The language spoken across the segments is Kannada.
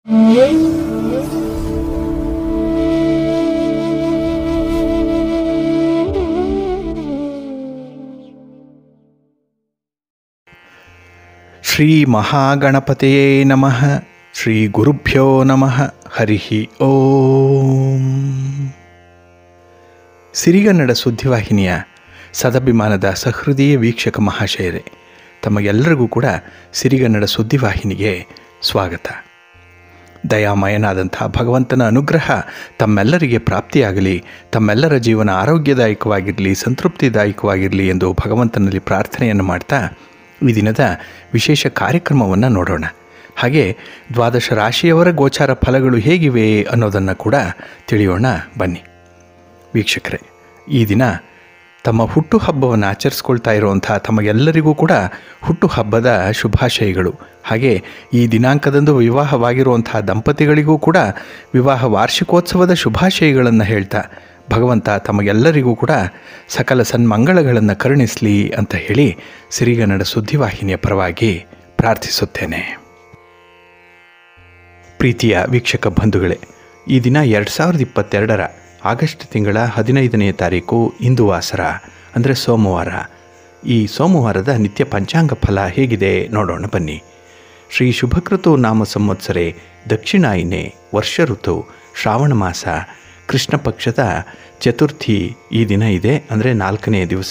ಶ್ರೀ ಮಹಾಗಣಪತಿಯೇ ನಮಃ ಶ್ರೀ ಗುರುಭ್ಯೋ ನಮಃ ಹರಿ ಓಂ ಸಿರಿಗನ್ನಡ ಸುದ್ದಿವಾಹಿನಿಯ ಸದಭಿಮಾನದ ಸಹೃದಯ ವೀಕ್ಷಕ ಮಹಾಶಯರೇ ತಮಗೆಲ್ಲರಿಗೂ ಕೂಡ ಸಿರಿಗನ್ನಡ ಸುದ್ದಿವಾಹಿನಿಗೆ ಸ್ವಾಗತ ದಯಾಮಯನಾದಂಥ ಭಗವಂತನ ಅನುಗ್ರಹ ತಮ್ಮೆಲ್ಲರಿಗೆ ಪ್ರಾಪ್ತಿಯಾಗಲಿ ತಮ್ಮೆಲ್ಲರ ಜೀವನ ಆರೋಗ್ಯದಾಯಕವಾಗಿರಲಿ ಸಂತೃಪ್ತಿದಾಯಕವಾಗಿರಲಿ ಎಂದು ಭಗವಂತನಲ್ಲಿ ಪ್ರಾರ್ಥನೆಯನ್ನು ಮಾಡ್ತಾ ಈ ದಿನದ ವಿಶೇಷ ಕಾರ್ಯಕ್ರಮವನ್ನು ನೋಡೋಣ ಹಾಗೆ ದ್ವಾದಶ ರಾಶಿಯವರ ಗೋಚಾರ ಫಲಗಳು ಹೇಗಿವೆ ಅನ್ನೋದನ್ನು ಕೂಡ ತಿಳಿಯೋಣ ಬನ್ನಿ ವೀಕ್ಷಕರೇ ಈ ದಿನ ತಮ್ಮ ಹುಟ್ಟುಹಬ್ಬವನ್ನು ಆಚರಿಸ್ಕೊಳ್ತಾ ಇರುವಂಥ ತಮಗೆಲ್ಲರಿಗೂ ಕೂಡ ಹುಟ್ಟುಹಬ್ಬದ ಶುಭಾಶಯಗಳು ಹಾಗೆ ಈ ದಿನಾಂಕದಂದು ವಿವಾಹವಾಗಿರುವಂಥ ದಂಪತಿಗಳಿಗೂ ಕೂಡ ವಿವಾಹ ವಾರ್ಷಿಕೋತ್ಸವದ ಶುಭಾಶಯಗಳನ್ನು ಹೇಳ್ತಾ ಭಗವಂತ ತಮಗೆಲ್ಲರಿಗೂ ಕೂಡ ಸಕಲ ಸನ್ಮಂಗಳಗಳನ್ನು ಕರುಣಿಸಲಿ ಅಂತ ಹೇಳಿ ಸಿರಿಗನ್ನಡ ಸುದ್ದಿವಾಹಿನಿಯ ಪರವಾಗಿ ಪ್ರಾರ್ಥಿಸುತ್ತೇನೆ ಪ್ರೀತಿಯ ವೀಕ್ಷಕ ಬಂಧುಗಳೇ ಈ ದಿನ ಎರಡು ಸಾವಿರದ ಇಪ್ಪತ್ತೆರಡರ ಆಗಸ್ಟ್ ತಿಂಗಳ ಹದಿನೈದನೆಯ ತಾರೀಕು ಇಂದು ವಾಸರ ಅಂದರೆ ಸೋಮವಾರ ಈ ಸೋಮವಾರದ ನಿತ್ಯ ಪಂಚಾಂಗ ಫಲ ಹೇಗಿದೆ ನೋಡೋಣ ಬನ್ನಿ ಶ್ರೀ ಶುಭಕೃತು ನಾಮ ಸಂವತ್ಸರೆ ದಕ್ಷಿಣಾಯಿನೆ ವರ್ಷ ಋತು ಶ್ರಾವಣ ಮಾಸ ಕೃಷ್ಣ ಪಕ್ಷದ ಚತುರ್ಥಿ ಈ ದಿನ ಇದೆ ಅಂದರೆ ನಾಲ್ಕನೆಯ ದಿವಸ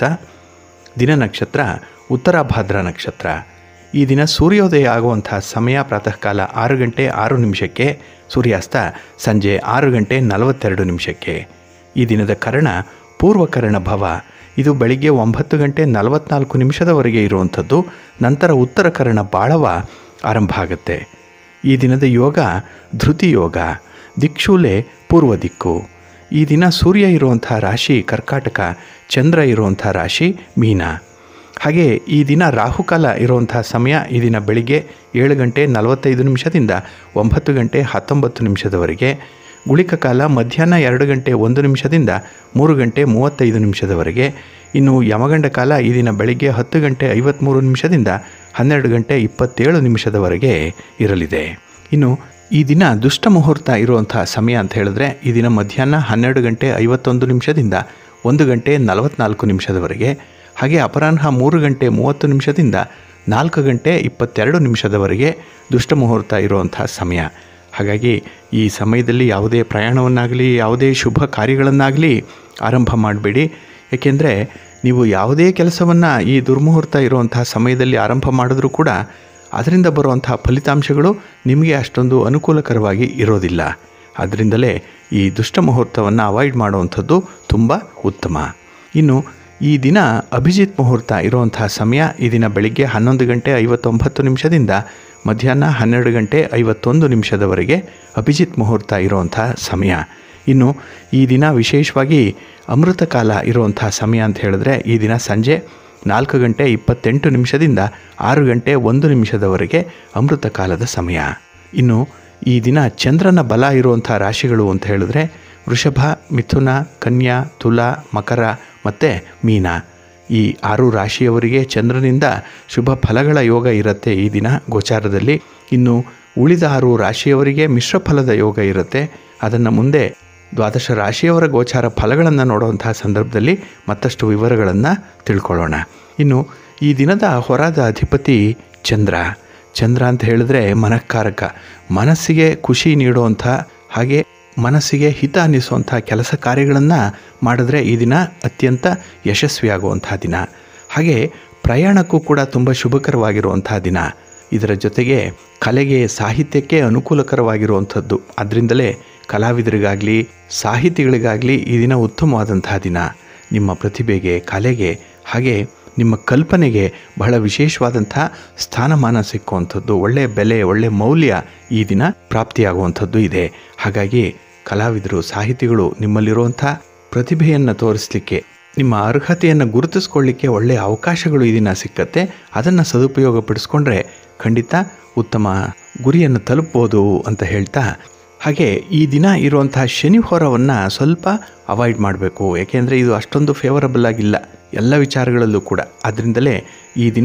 ದಿನ ನಕ್ಷತ್ರ ಉತ್ತರಾಭಾದ್ರ ನಕ್ಷತ್ರ ಈ ದಿನ ಸೂರ್ಯೋದಯ ಆಗುವಂಥ ಸಮಯ ಪ್ರಾತಃ ಕಾಲ ಆರು ಗಂಟೆ ಆರು ನಿಮಿಷಕ್ಕೆ ಸೂರ್ಯಾಸ್ತ ಸಂಜೆ ಆರು ಗಂಟೆ ನಲವತ್ತೆರಡು ನಿಮಿಷಕ್ಕೆ ಈ ದಿನದ ಕರ್ಣ ಪೂರ್ವಕರ್ಣ ಭವ ಇದು ಬೆಳಿಗ್ಗೆ ಒಂಬತ್ತು ಗಂಟೆ ನಲವತ್ನಾಲ್ಕು ನಿಮಿಷದವರೆಗೆ ಇರುವಂಥದ್ದು ನಂತರ ಉತ್ತರ ಕರ್ಣ ಬಾಳವ ಆರಂಭ ಆಗುತ್ತೆ ಈ ದಿನದ ಯೋಗ ಧೃತಿ ಯೋಗ ದಿಕ್ಷೂಲೆ ಪೂರ್ವ ದಿಕ್ಕು ಈ ದಿನ ಸೂರ್ಯ ಇರುವಂಥ ರಾಶಿ ಕರ್ಕಾಟಕ ಚಂದ್ರ ಇರುವಂಥ ರಾಶಿ ಮೀನ ಹಾಗೆ ಈ ದಿನ ರಾಹುಕಾಲ ಇರುವಂಥ ಸಮಯ ಈ ದಿನ ಬೆಳಿಗ್ಗೆ ಏಳು ಗಂಟೆ ನಲವತ್ತೈದು ನಿಮಿಷದಿಂದ ಒಂಬತ್ತು ಗಂಟೆ ಹತ್ತೊಂಬತ್ತು ನಿಮಿಷದವರೆಗೆ ಗುಳಿಕ ಕಾಲ ಮಧ್ಯಾಹ್ನ ಎರಡು ಗಂಟೆ ಒಂದು ನಿಮಿಷದಿಂದ ಮೂರು ಗಂಟೆ ಮೂವತ್ತೈದು ನಿಮಿಷದವರೆಗೆ ಇನ್ನು ಯಮಗಂಡ ಕಾಲ ಈ ದಿನ ಬೆಳಿಗ್ಗೆ ಹತ್ತು ಗಂಟೆ ಐವತ್ತ್ಮೂರು ನಿಮಿಷದಿಂದ ಹನ್ನೆರಡು ಗಂಟೆ ಇಪ್ಪತ್ತೇಳು ನಿಮಿಷದವರೆಗೆ ಇರಲಿದೆ ಇನ್ನು ಈ ದಿನ ದುಷ್ಟ ಮುಹೂರ್ತ ಇರುವಂಥ ಸಮಯ ಅಂತ ಹೇಳಿದ್ರೆ ಈ ದಿನ ಮಧ್ಯಾಹ್ನ ಹನ್ನೆರಡು ಗಂಟೆ ಐವತ್ತೊಂದು ನಿಮಿಷದಿಂದ ಒಂದು ಗಂಟೆ ನಲವತ್ನಾಲ್ಕು ನಿಮಿಷದವರೆಗೆ ಹಾಗೆ ಅಪರಾಹ್ನ ಮೂರು ಗಂಟೆ ಮೂವತ್ತು ನಿಮಿಷದಿಂದ ನಾಲ್ಕು ಗಂಟೆ ಇಪ್ಪತ್ತೆರಡು ನಿಮಿಷದವರೆಗೆ ದುಷ್ಟ ಮುಹೂರ್ತ ಇರುವಂಥ ಸಮಯ ಹಾಗಾಗಿ ಈ ಸಮಯದಲ್ಲಿ ಯಾವುದೇ ಪ್ರಯಾಣವನ್ನಾಗಲಿ ಯಾವುದೇ ಶುಭ ಕಾರ್ಯಗಳನ್ನಾಗಲಿ ಆರಂಭ ಮಾಡಬೇಡಿ ಏಕೆಂದರೆ ನೀವು ಯಾವುದೇ ಕೆಲಸವನ್ನು ಈ ದುರ್ಮುಹೂರ್ತ ಇರುವಂತಹ ಸಮಯದಲ್ಲಿ ಆರಂಭ ಮಾಡಿದ್ರೂ ಕೂಡ ಅದರಿಂದ ಬರುವಂತಹ ಫಲಿತಾಂಶಗಳು ನಿಮಗೆ ಅಷ್ಟೊಂದು ಅನುಕೂಲಕರವಾಗಿ ಇರೋದಿಲ್ಲ ಅದರಿಂದಲೇ ಈ ದುಷ್ಟ ಮುಹೂರ್ತವನ್ನು ಅವಾಯ್ಡ್ ಮಾಡುವಂಥದ್ದು ತುಂಬ ಉತ್ತಮ ಇನ್ನು ಈ ದಿನ ಅಭಿಜಿತ್ ಮುಹೂರ್ತ ಇರುವಂತಹ ಸಮಯ ಈ ದಿನ ಬೆಳಿಗ್ಗೆ ಹನ್ನೊಂದು ಗಂಟೆ ಐವತ್ತೊಂಬತ್ತು ನಿಮಿಷದಿಂದ ಮಧ್ಯಾಹ್ನ ಹನ್ನೆರಡು ಗಂಟೆ ಐವತ್ತೊಂದು ನಿಮಿಷದವರೆಗೆ ಅಭಿಜಿತ್ ಮುಹೂರ್ತ ಇರುವಂಥ ಸಮಯ ಇನ್ನು ಈ ದಿನ ವಿಶೇಷವಾಗಿ ಅಮೃತ ಕಾಲ ಇರುವಂಥ ಸಮಯ ಅಂತ ಹೇಳಿದ್ರೆ ಈ ದಿನ ಸಂಜೆ ನಾಲ್ಕು ಗಂಟೆ ಇಪ್ಪತ್ತೆಂಟು ನಿಮಿಷದಿಂದ ಆರು ಗಂಟೆ ಒಂದು ನಿಮಿಷದವರೆಗೆ ಅಮೃತ ಕಾಲದ ಸಮಯ ಇನ್ನು ಈ ದಿನ ಚಂದ್ರನ ಬಲ ಇರುವಂಥ ರಾಶಿಗಳು ಅಂತ ಹೇಳಿದ್ರೆ ವೃಷಭ ಮಿಥುನ ಕನ್ಯಾ ತುಲಾ ಮಕರ ಮತ್ತು ಮೀನ ಈ ಆರು ರಾಶಿಯವರಿಗೆ ಚಂದ್ರನಿಂದ ಶುಭ ಫಲಗಳ ಯೋಗ ಇರುತ್ತೆ ಈ ದಿನ ಗೋಚಾರದಲ್ಲಿ ಇನ್ನು ಉಳಿದ ಆರು ರಾಶಿಯವರಿಗೆ ಮಿಶ್ರ ಫಲದ ಯೋಗ ಇರುತ್ತೆ ಅದನ್ನು ಮುಂದೆ ದ್ವಾದಶ ರಾಶಿಯವರ ಗೋಚಾರ ಫಲಗಳನ್ನು ನೋಡುವಂತಹ ಸಂದರ್ಭದಲ್ಲಿ ಮತ್ತಷ್ಟು ವಿವರಗಳನ್ನು ತಿಳ್ಕೊಳ್ಳೋಣ ಇನ್ನು ಈ ದಿನದ ಹೊರದ ಅಧಿಪತಿ ಚಂದ್ರ ಚಂದ್ರ ಅಂತ ಹೇಳಿದ್ರೆ ಮನಃಕಾರಕ ಮನಸ್ಸಿಗೆ ಖುಷಿ ನೀಡುವಂಥ ಹಾಗೆ ಮನಸ್ಸಿಗೆ ಹಿತ ಅನ್ನಿಸುವಂಥ ಕೆಲಸ ಕಾರ್ಯಗಳನ್ನು ಮಾಡಿದ್ರೆ ಈ ದಿನ ಅತ್ಯಂತ ಯಶಸ್ವಿಯಾಗುವಂಥ ದಿನ ಹಾಗೆ ಪ್ರಯಾಣಕ್ಕೂ ಕೂಡ ತುಂಬ ಶುಭಕರವಾಗಿರುವಂಥ ದಿನ ಇದರ ಜೊತೆಗೆ ಕಲೆಗೆ ಸಾಹಿತ್ಯಕ್ಕೆ ಅನುಕೂಲಕರವಾಗಿರುವಂಥದ್ದು ಅದರಿಂದಲೇ ಕಲಾವಿದರಿಗಾಗಲಿ ಸಾಹಿತಿಗಳಿಗಾಗಲಿ ಈ ದಿನ ಉತ್ತಮವಾದಂತಹ ದಿನ ನಿಮ್ಮ ಪ್ರತಿಭೆಗೆ ಕಲೆಗೆ ಹಾಗೆ ನಿಮ್ಮ ಕಲ್ಪನೆಗೆ ಬಹಳ ವಿಶೇಷವಾದಂಥ ಸ್ಥಾನಮಾನ ಸಿಕ್ಕುವಂಥದ್ದು ಒಳ್ಳೆಯ ಬೆಲೆ ಒಳ್ಳೆಯ ಮೌಲ್ಯ ಈ ದಿನ ಪ್ರಾಪ್ತಿಯಾಗುವಂಥದ್ದು ಇದೆ ಹಾಗಾಗಿ ಕಲಾವಿದರು ಸಾಹಿತಿಗಳು ನಿಮ್ಮಲ್ಲಿರುವಂಥ ಪ್ರತಿಭೆಯನ್ನು ತೋರಿಸಲಿಕ್ಕೆ ನಿಮ್ಮ ಅರ್ಹತೆಯನ್ನು ಗುರುತಿಸ್ಕೊಳ್ಳಿಕ್ಕೆ ಒಳ್ಳೆಯ ಅವಕಾಶಗಳು ಈ ದಿನ ಸಿಕ್ಕತ್ತೆ ಅದನ್ನು ಸದುಪಯೋಗ ಪಡಿಸ್ಕೊಂಡ್ರೆ ಖಂಡಿತ ಉತ್ತಮ ಗುರಿಯನ್ನು ತಲುಪ್ಬೋದು ಅಂತ ಹೇಳ್ತಾ ಹಾಗೆ ಈ ದಿನ ಇರುವಂತಹ ಶನಿ ಹೊರವನ್ನು ಸ್ವಲ್ಪ ಅವಾಯ್ಡ್ ಮಾಡಬೇಕು ಯಾಕೆಂದರೆ ಇದು ಅಷ್ಟೊಂದು ಫೇವರಬಲ್ ಆಗಿಲ್ಲ ಎಲ್ಲ ವಿಚಾರಗಳಲ್ಲೂ ಕೂಡ ಅದರಿಂದಲೇ ಈ ದಿನ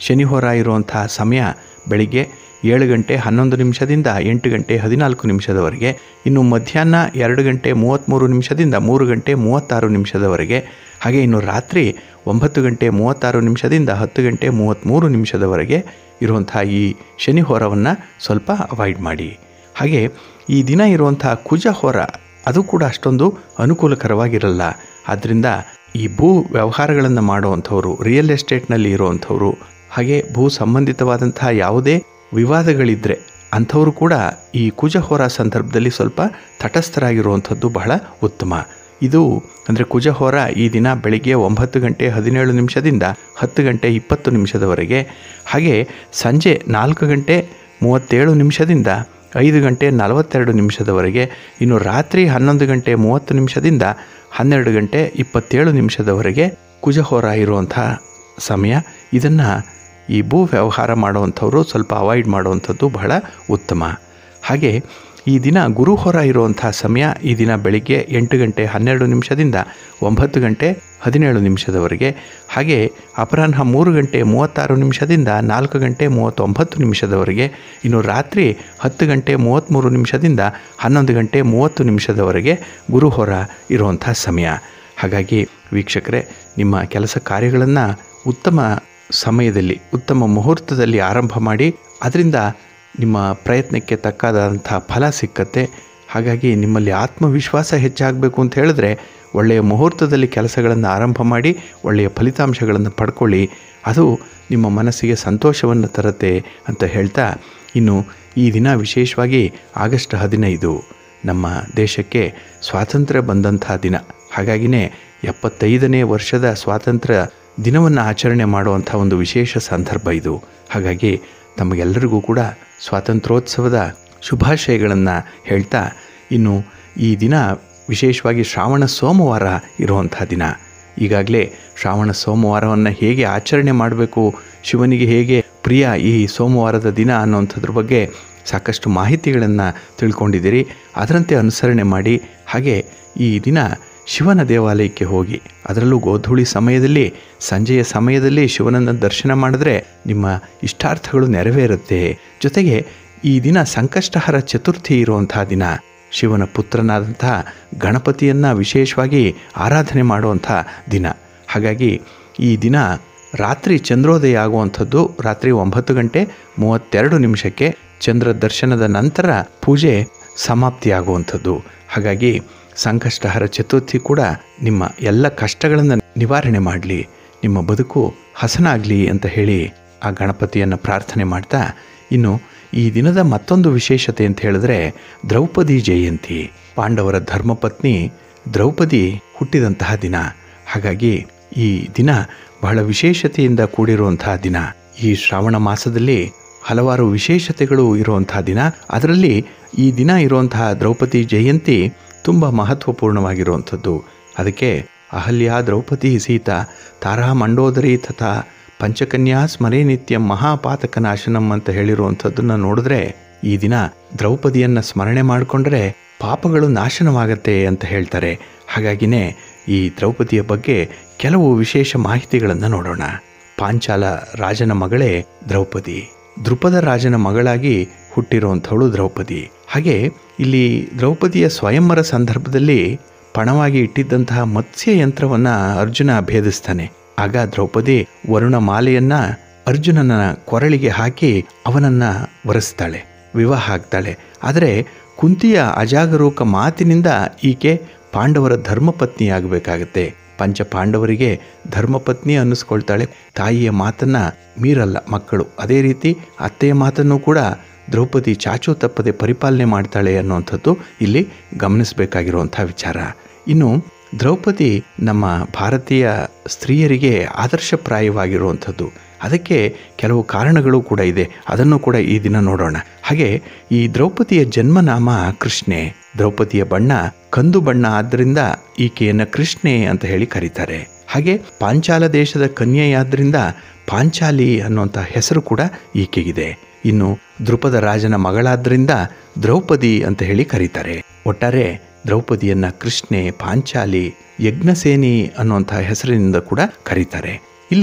ಶನಿಹೋರ ಇರುವಂಥ ಸಮಯ ಬೆಳಿಗ್ಗೆ ಏಳು ಗಂಟೆ ಹನ್ನೊಂದು ನಿಮಿಷದಿಂದ ಎಂಟು ಗಂಟೆ ಹದಿನಾಲ್ಕು ನಿಮಿಷದವರೆಗೆ ಇನ್ನು ಮಧ್ಯಾಹ್ನ ಎರಡು ಗಂಟೆ ಮೂವತ್ತ್ಮೂರು ನಿಮಿಷದಿಂದ ಮೂರು ಗಂಟೆ ಮೂವತ್ತಾರು ನಿಮಿಷದವರೆಗೆ ಹಾಗೆ ಇನ್ನು ರಾತ್ರಿ ಒಂಬತ್ತು ಗಂಟೆ ಮೂವತ್ತಾರು ನಿಮಿಷದಿಂದ ಹತ್ತು ಗಂಟೆ ಮೂವತ್ತ್ಮೂರು ನಿಮಿಷದವರೆಗೆ ಇರುವಂಥ ಈ ಶನಿಹೋರವನ್ನು ಸ್ವಲ್ಪ ಅವಾಯ್ಡ್ ಮಾಡಿ ಹಾಗೆ ಈ ದಿನ ಇರುವಂಥ ಕುಜಹೋರ ಅದು ಕೂಡ ಅಷ್ಟೊಂದು ಅನುಕೂಲಕರವಾಗಿರಲ್ಲ ಆದ್ದರಿಂದ ಈ ಭೂ ವ್ಯವಹಾರಗಳನ್ನು ಮಾಡುವಂಥವ್ರು ರಿಯಲ್ ಎಸ್ಟೇಟ್ನಲ್ಲಿ ಇರುವಂಥವ್ರು ಹಾಗೆ ಭೂ ಸಂಬಂಧಿತವಾದಂತಹ ಯಾವುದೇ ವಿವಾದಗಳಿದ್ದರೆ ಅಂಥವರು ಕೂಡ ಈ ಕುಜಹೋರ ಸಂದರ್ಭದಲ್ಲಿ ಸ್ವಲ್ಪ ತಟಸ್ಥರಾಗಿರುವಂಥದ್ದು ಬಹಳ ಉತ್ತಮ ಇದು ಅಂದರೆ ಕುಜಹೋರ ಈ ದಿನ ಬೆಳಿಗ್ಗೆ ಒಂಬತ್ತು ಗಂಟೆ ಹದಿನೇಳು ನಿಮಿಷದಿಂದ ಹತ್ತು ಗಂಟೆ ಇಪ್ಪತ್ತು ನಿಮಿಷದವರೆಗೆ ಹಾಗೆ ಸಂಜೆ ನಾಲ್ಕು ಗಂಟೆ ಮೂವತ್ತೇಳು ನಿಮಿಷದಿಂದ ಐದು ಗಂಟೆ ನಲವತ್ತೆರಡು ನಿಮಿಷದವರೆಗೆ ಇನ್ನು ರಾತ್ರಿ ಹನ್ನೊಂದು ಗಂಟೆ ಮೂವತ್ತು ನಿಮಿಷದಿಂದ ಹನ್ನೆರಡು ಗಂಟೆ ಇಪ್ಪತ್ತೇಳು ನಿಮಿಷದವರೆಗೆ ಕುಜಹೋರ ಇರುವಂಥ ಸಮಯ ಇದನ್ನು ಈ ಭೂ ವ್ಯವಹಾರ ಮಾಡುವಂಥವರು ಸ್ವಲ್ಪ ಅವಾಯ್ಡ್ ಮಾಡುವಂಥದ್ದು ಬಹಳ ಉತ್ತಮ ಹಾಗೆ ಈ ದಿನ ಗುರುಹೊರ ಇರುವಂಥ ಸಮಯ ಈ ದಿನ ಬೆಳಿಗ್ಗೆ ಎಂಟು ಗಂಟೆ ಹನ್ನೆರಡು ನಿಮಿಷದಿಂದ ಒಂಬತ್ತು ಗಂಟೆ ಹದಿನೇಳು ನಿಮಿಷದವರೆಗೆ ಹಾಗೆ ಅಪರಾಹ್ನ ಮೂರು ಗಂಟೆ ಮೂವತ್ತಾರು ನಿಮಿಷದಿಂದ ನಾಲ್ಕು ಗಂಟೆ ಮೂವತ್ತೊಂಬತ್ತು ನಿಮಿಷದವರೆಗೆ ಇನ್ನು ರಾತ್ರಿ ಹತ್ತು ಗಂಟೆ ಮೂವತ್ತ್ಮೂರು ನಿಮಿಷದಿಂದ ಹನ್ನೊಂದು ಗಂಟೆ ಮೂವತ್ತು ನಿಮಿಷದವರೆಗೆ ಗುರುಹೊರ ಇರುವಂಥ ಸಮಯ ಹಾಗಾಗಿ ವೀಕ್ಷಕರೇ ನಿಮ್ಮ ಕೆಲಸ ಕಾರ್ಯಗಳನ್ನು ಉತ್ತಮ ಸಮಯದಲ್ಲಿ ಉತ್ತಮ ಮುಹೂರ್ತದಲ್ಲಿ ಆರಂಭ ಮಾಡಿ ಅದರಿಂದ ನಿಮ್ಮ ಪ್ರಯತ್ನಕ್ಕೆ ತಕ್ಕಾದಂಥ ಫಲ ಸಿಕ್ಕತ್ತೆ ಹಾಗಾಗಿ ನಿಮ್ಮಲ್ಲಿ ಆತ್ಮವಿಶ್ವಾಸ ಹೆಚ್ಚಾಗಬೇಕು ಅಂತ ಹೇಳಿದ್ರೆ ಒಳ್ಳೆಯ ಮುಹೂರ್ತದಲ್ಲಿ ಕೆಲಸಗಳನ್ನು ಆರಂಭ ಮಾಡಿ ಒಳ್ಳೆಯ ಫಲಿತಾಂಶಗಳನ್ನು ಪಡ್ಕೊಳ್ಳಿ ಅದು ನಿಮ್ಮ ಮನಸ್ಸಿಗೆ ಸಂತೋಷವನ್ನು ತರುತ್ತೆ ಅಂತ ಹೇಳ್ತಾ ಇನ್ನು ಈ ದಿನ ವಿಶೇಷವಾಗಿ ಆಗಸ್ಟ್ ಹದಿನೈದು ನಮ್ಮ ದೇಶಕ್ಕೆ ಸ್ವಾತಂತ್ರ್ಯ ಬಂದಂಥ ದಿನ ಹಾಗಾಗಿನೇ ಎಪ್ಪತ್ತೈದನೇ ವರ್ಷದ ಸ್ವಾತಂತ್ರ್ಯ ದಿನವನ್ನು ಆಚರಣೆ ಮಾಡುವಂಥ ಒಂದು ವಿಶೇಷ ಸಂದರ್ಭ ಇದು ಹಾಗಾಗಿ ತಮಗೆಲ್ಲರಿಗೂ ಕೂಡ ಸ್ವಾತಂತ್ರ್ಯೋತ್ಸವದ ಶುಭಾಶಯಗಳನ್ನು ಹೇಳ್ತಾ ಇನ್ನು ಈ ದಿನ ವಿಶೇಷವಾಗಿ ಶ್ರಾವಣ ಸೋಮವಾರ ಇರುವಂಥ ದಿನ ಈಗಾಗಲೇ ಶ್ರಾವಣ ಸೋಮವಾರವನ್ನು ಹೇಗೆ ಆಚರಣೆ ಮಾಡಬೇಕು ಶಿವನಿಗೆ ಹೇಗೆ ಪ್ರಿಯ ಈ ಸೋಮವಾರದ ದಿನ ಅನ್ನೋಂಥದ್ರ ಬಗ್ಗೆ ಸಾಕಷ್ಟು ಮಾಹಿತಿಗಳನ್ನು ತಿಳ್ಕೊಂಡಿದ್ದೀರಿ ಅದರಂತೆ ಅನುಸರಣೆ ಮಾಡಿ ಹಾಗೆ ಈ ದಿನ ಶಿವನ ದೇವಾಲಯಕ್ಕೆ ಹೋಗಿ ಅದರಲ್ಲೂ ಗೋಧೂಳಿ ಸಮಯದಲ್ಲಿ ಸಂಜೆಯ ಸಮಯದಲ್ಲಿ ಶಿವನನ್ನು ದರ್ಶನ ಮಾಡಿದ್ರೆ ನಿಮ್ಮ ಇಷ್ಟಾರ್ಥಗಳು ನೆರವೇರುತ್ತೆ ಜೊತೆಗೆ ಈ ದಿನ ಸಂಕಷ್ಟಹರ ಚತುರ್ಥಿ ಇರುವಂಥ ದಿನ ಶಿವನ ಪುತ್ರನಾದಂತಹ ಗಣಪತಿಯನ್ನು ವಿಶೇಷವಾಗಿ ಆರಾಧನೆ ಮಾಡುವಂಥ ದಿನ ಹಾಗಾಗಿ ಈ ದಿನ ರಾತ್ರಿ ಚಂದ್ರೋದಯ ಆಗುವಂಥದ್ದು ರಾತ್ರಿ ಒಂಬತ್ತು ಗಂಟೆ ಮೂವತ್ತೆರಡು ನಿಮಿಷಕ್ಕೆ ಚಂದ್ರ ದರ್ಶನದ ನಂತರ ಪೂಜೆ ಸಮಾಪ್ತಿಯಾಗುವಂಥದ್ದು ಹಾಗಾಗಿ ಸಂಕಷ್ಟಹರ ಚತುರ್ಥಿ ಕೂಡ ನಿಮ್ಮ ಎಲ್ಲ ಕಷ್ಟಗಳನ್ನು ನಿವಾರಣೆ ಮಾಡಲಿ ನಿಮ್ಮ ಬದುಕು ಹಸನಾಗಲಿ ಅಂತ ಹೇಳಿ ಆ ಗಣಪತಿಯನ್ನು ಪ್ರಾರ್ಥನೆ ಮಾಡ್ತಾ ಇನ್ನು ಈ ದಿನದ ಮತ್ತೊಂದು ವಿಶೇಷತೆ ಅಂತ ಹೇಳಿದ್ರೆ ದ್ರೌಪದಿ ಜಯಂತಿ ಪಾಂಡವರ ಧರ್ಮಪತ್ನಿ ದ್ರೌಪದಿ ಹುಟ್ಟಿದಂತಹ ದಿನ ಹಾಗಾಗಿ ಈ ದಿನ ಬಹಳ ವಿಶೇಷತೆಯಿಂದ ಕೂಡಿರುವಂತಹ ದಿನ ಈ ಶ್ರಾವಣ ಮಾಸದಲ್ಲಿ ಹಲವಾರು ವಿಶೇಷತೆಗಳು ಇರುವಂತಹ ದಿನ ಅದರಲ್ಲಿ ಈ ದಿನ ಇರುವಂತಹ ದ್ರೌಪದಿ ಜಯಂತಿ ತುಂಬ ಮಹತ್ವಪೂರ್ಣವಾಗಿರುವಂಥದ್ದು ಅದಕ್ಕೆ ಅಹಲ್ಯ ದ್ರೌಪದಿ ಸೀತಾ ತಾರಾ ಮಂಡೋದರಿ ತಥಾ ಪಂಚಕನ್ಯಾ ಸ್ಮರೇ ನಿತ್ಯ ಮಹಾಪಾತಕ ನಾಶನಂ ಅಂತ ಹೇಳಿರುವಂಥದ್ದನ್ನು ನೋಡಿದ್ರೆ ಈ ದಿನ ದ್ರೌಪದಿಯನ್ನು ಸ್ಮರಣೆ ಮಾಡಿಕೊಂಡ್ರೆ ಪಾಪಗಳು ನಾಶನವಾಗತ್ತೆ ಅಂತ ಹೇಳ್ತಾರೆ ಹಾಗಾಗಿನೇ ಈ ದ್ರೌಪದಿಯ ಬಗ್ಗೆ ಕೆಲವು ವಿಶೇಷ ಮಾಹಿತಿಗಳನ್ನು ನೋಡೋಣ ಪಾಂಚಾಲ ರಾಜನ ಮಗಳೇ ದ್ರೌಪದಿ ದೃಪದ ರಾಜನ ಮಗಳಾಗಿ ಹುಟ್ಟಿರುವಂಥವಳು ದ್ರೌಪದಿ ಹಾಗೆ ಇಲ್ಲಿ ದ್ರೌಪದಿಯ ಸ್ವಯಂವರ ಸಂದರ್ಭದಲ್ಲಿ ಪಣವಾಗಿ ಇಟ್ಟಿದ್ದಂತಹ ಮತ್ಸ್ಯ ಯಂತ್ರವನ್ನು ಅರ್ಜುನ ಭೇದಿಸ್ತಾನೆ ಆಗ ದ್ರೌಪದಿ ವರುಣ ಮಾಲೆಯನ್ನ ಅರ್ಜುನನ ಕೊರಳಿಗೆ ಹಾಕಿ ಅವನನ್ನ ವರೆಸ್ತಾಳೆ ವಿವಾಹ ಆಗ್ತಾಳೆ ಆದರೆ ಕುಂತಿಯ ಅಜಾಗರೂಕ ಮಾತಿನಿಂದ ಈಕೆ ಪಾಂಡವರ ಧರ್ಮಪತ್ನಿಯಾಗಬೇಕಾಗತ್ತೆ ಪಂಚ ಪಾಂಡವರಿಗೆ ಧರ್ಮಪತ್ನಿ ಅನ್ನಿಸ್ಕೊಳ್ತಾಳೆ ತಾಯಿಯ ಮಾತನ್ನ ಮೀರಲ್ಲ ಮಕ್ಕಳು ಅದೇ ರೀತಿ ಅತ್ತೆಯ ಮಾತನ್ನು ಕೂಡ ದ್ರೌಪದಿ ಚಾಚು ತಪ್ಪದೆ ಪರಿಪಾಲನೆ ಮಾಡ್ತಾಳೆ ಅನ್ನುವಂಥದ್ದು ಇಲ್ಲಿ ಗಮನಿಸಬೇಕಾಗಿರುವಂಥ ವಿಚಾರ ಇನ್ನು ದ್ರೌಪದಿ ನಮ್ಮ ಭಾರತೀಯ ಸ್ತ್ರೀಯರಿಗೆ ಆದರ್ಶಪ್ರಾಯವಾಗಿರುವಂಥದ್ದು ಅದಕ್ಕೆ ಕೆಲವು ಕಾರಣಗಳು ಕೂಡ ಇದೆ ಅದನ್ನು ಕೂಡ ಈ ದಿನ ನೋಡೋಣ ಹಾಗೆ ಈ ದ್ರೌಪದಿಯ ಜನ್ಮನಾಮ ಕೃಷ್ಣೆ ದ್ರೌಪದಿಯ ಬಣ್ಣ ಕಂದು ಬಣ್ಣ ಆದ್ದರಿಂದ ಈಕೆಯನ್ನು ಕೃಷ್ಣೆ ಅಂತ ಹೇಳಿ ಕರೀತಾರೆ ಹಾಗೆ ಪಾಂಚಾಲ ದೇಶದ ಕನ್ಯೆಯಾದ್ರಿಂದ ಪಾಂಚಾಲಿ ಅನ್ನುವಂಥ ಹೆಸರು ಕೂಡ ಈಕೆಗಿದೆ ಇನ್ನು ದೃಪದ ರಾಜನ ಮಗಳಾದ್ರಿಂದ ದ್ರೌಪದಿ ಅಂತ ಹೇಳಿ ಕರೀತಾರೆ ಒಟ್ಟಾರೆ ದ್ರೌಪದಿಯನ್ನ ಕೃಷ್ಣೆ ಪಾಂಚಾಲಿ ಯಜ್ಞಸೇನಿ ಅನ್ನುವಂಥ ಹೆಸರಿನಿಂದ ಕೂಡ ಕರೀತಾರೆ ಇಲ್ಲಿ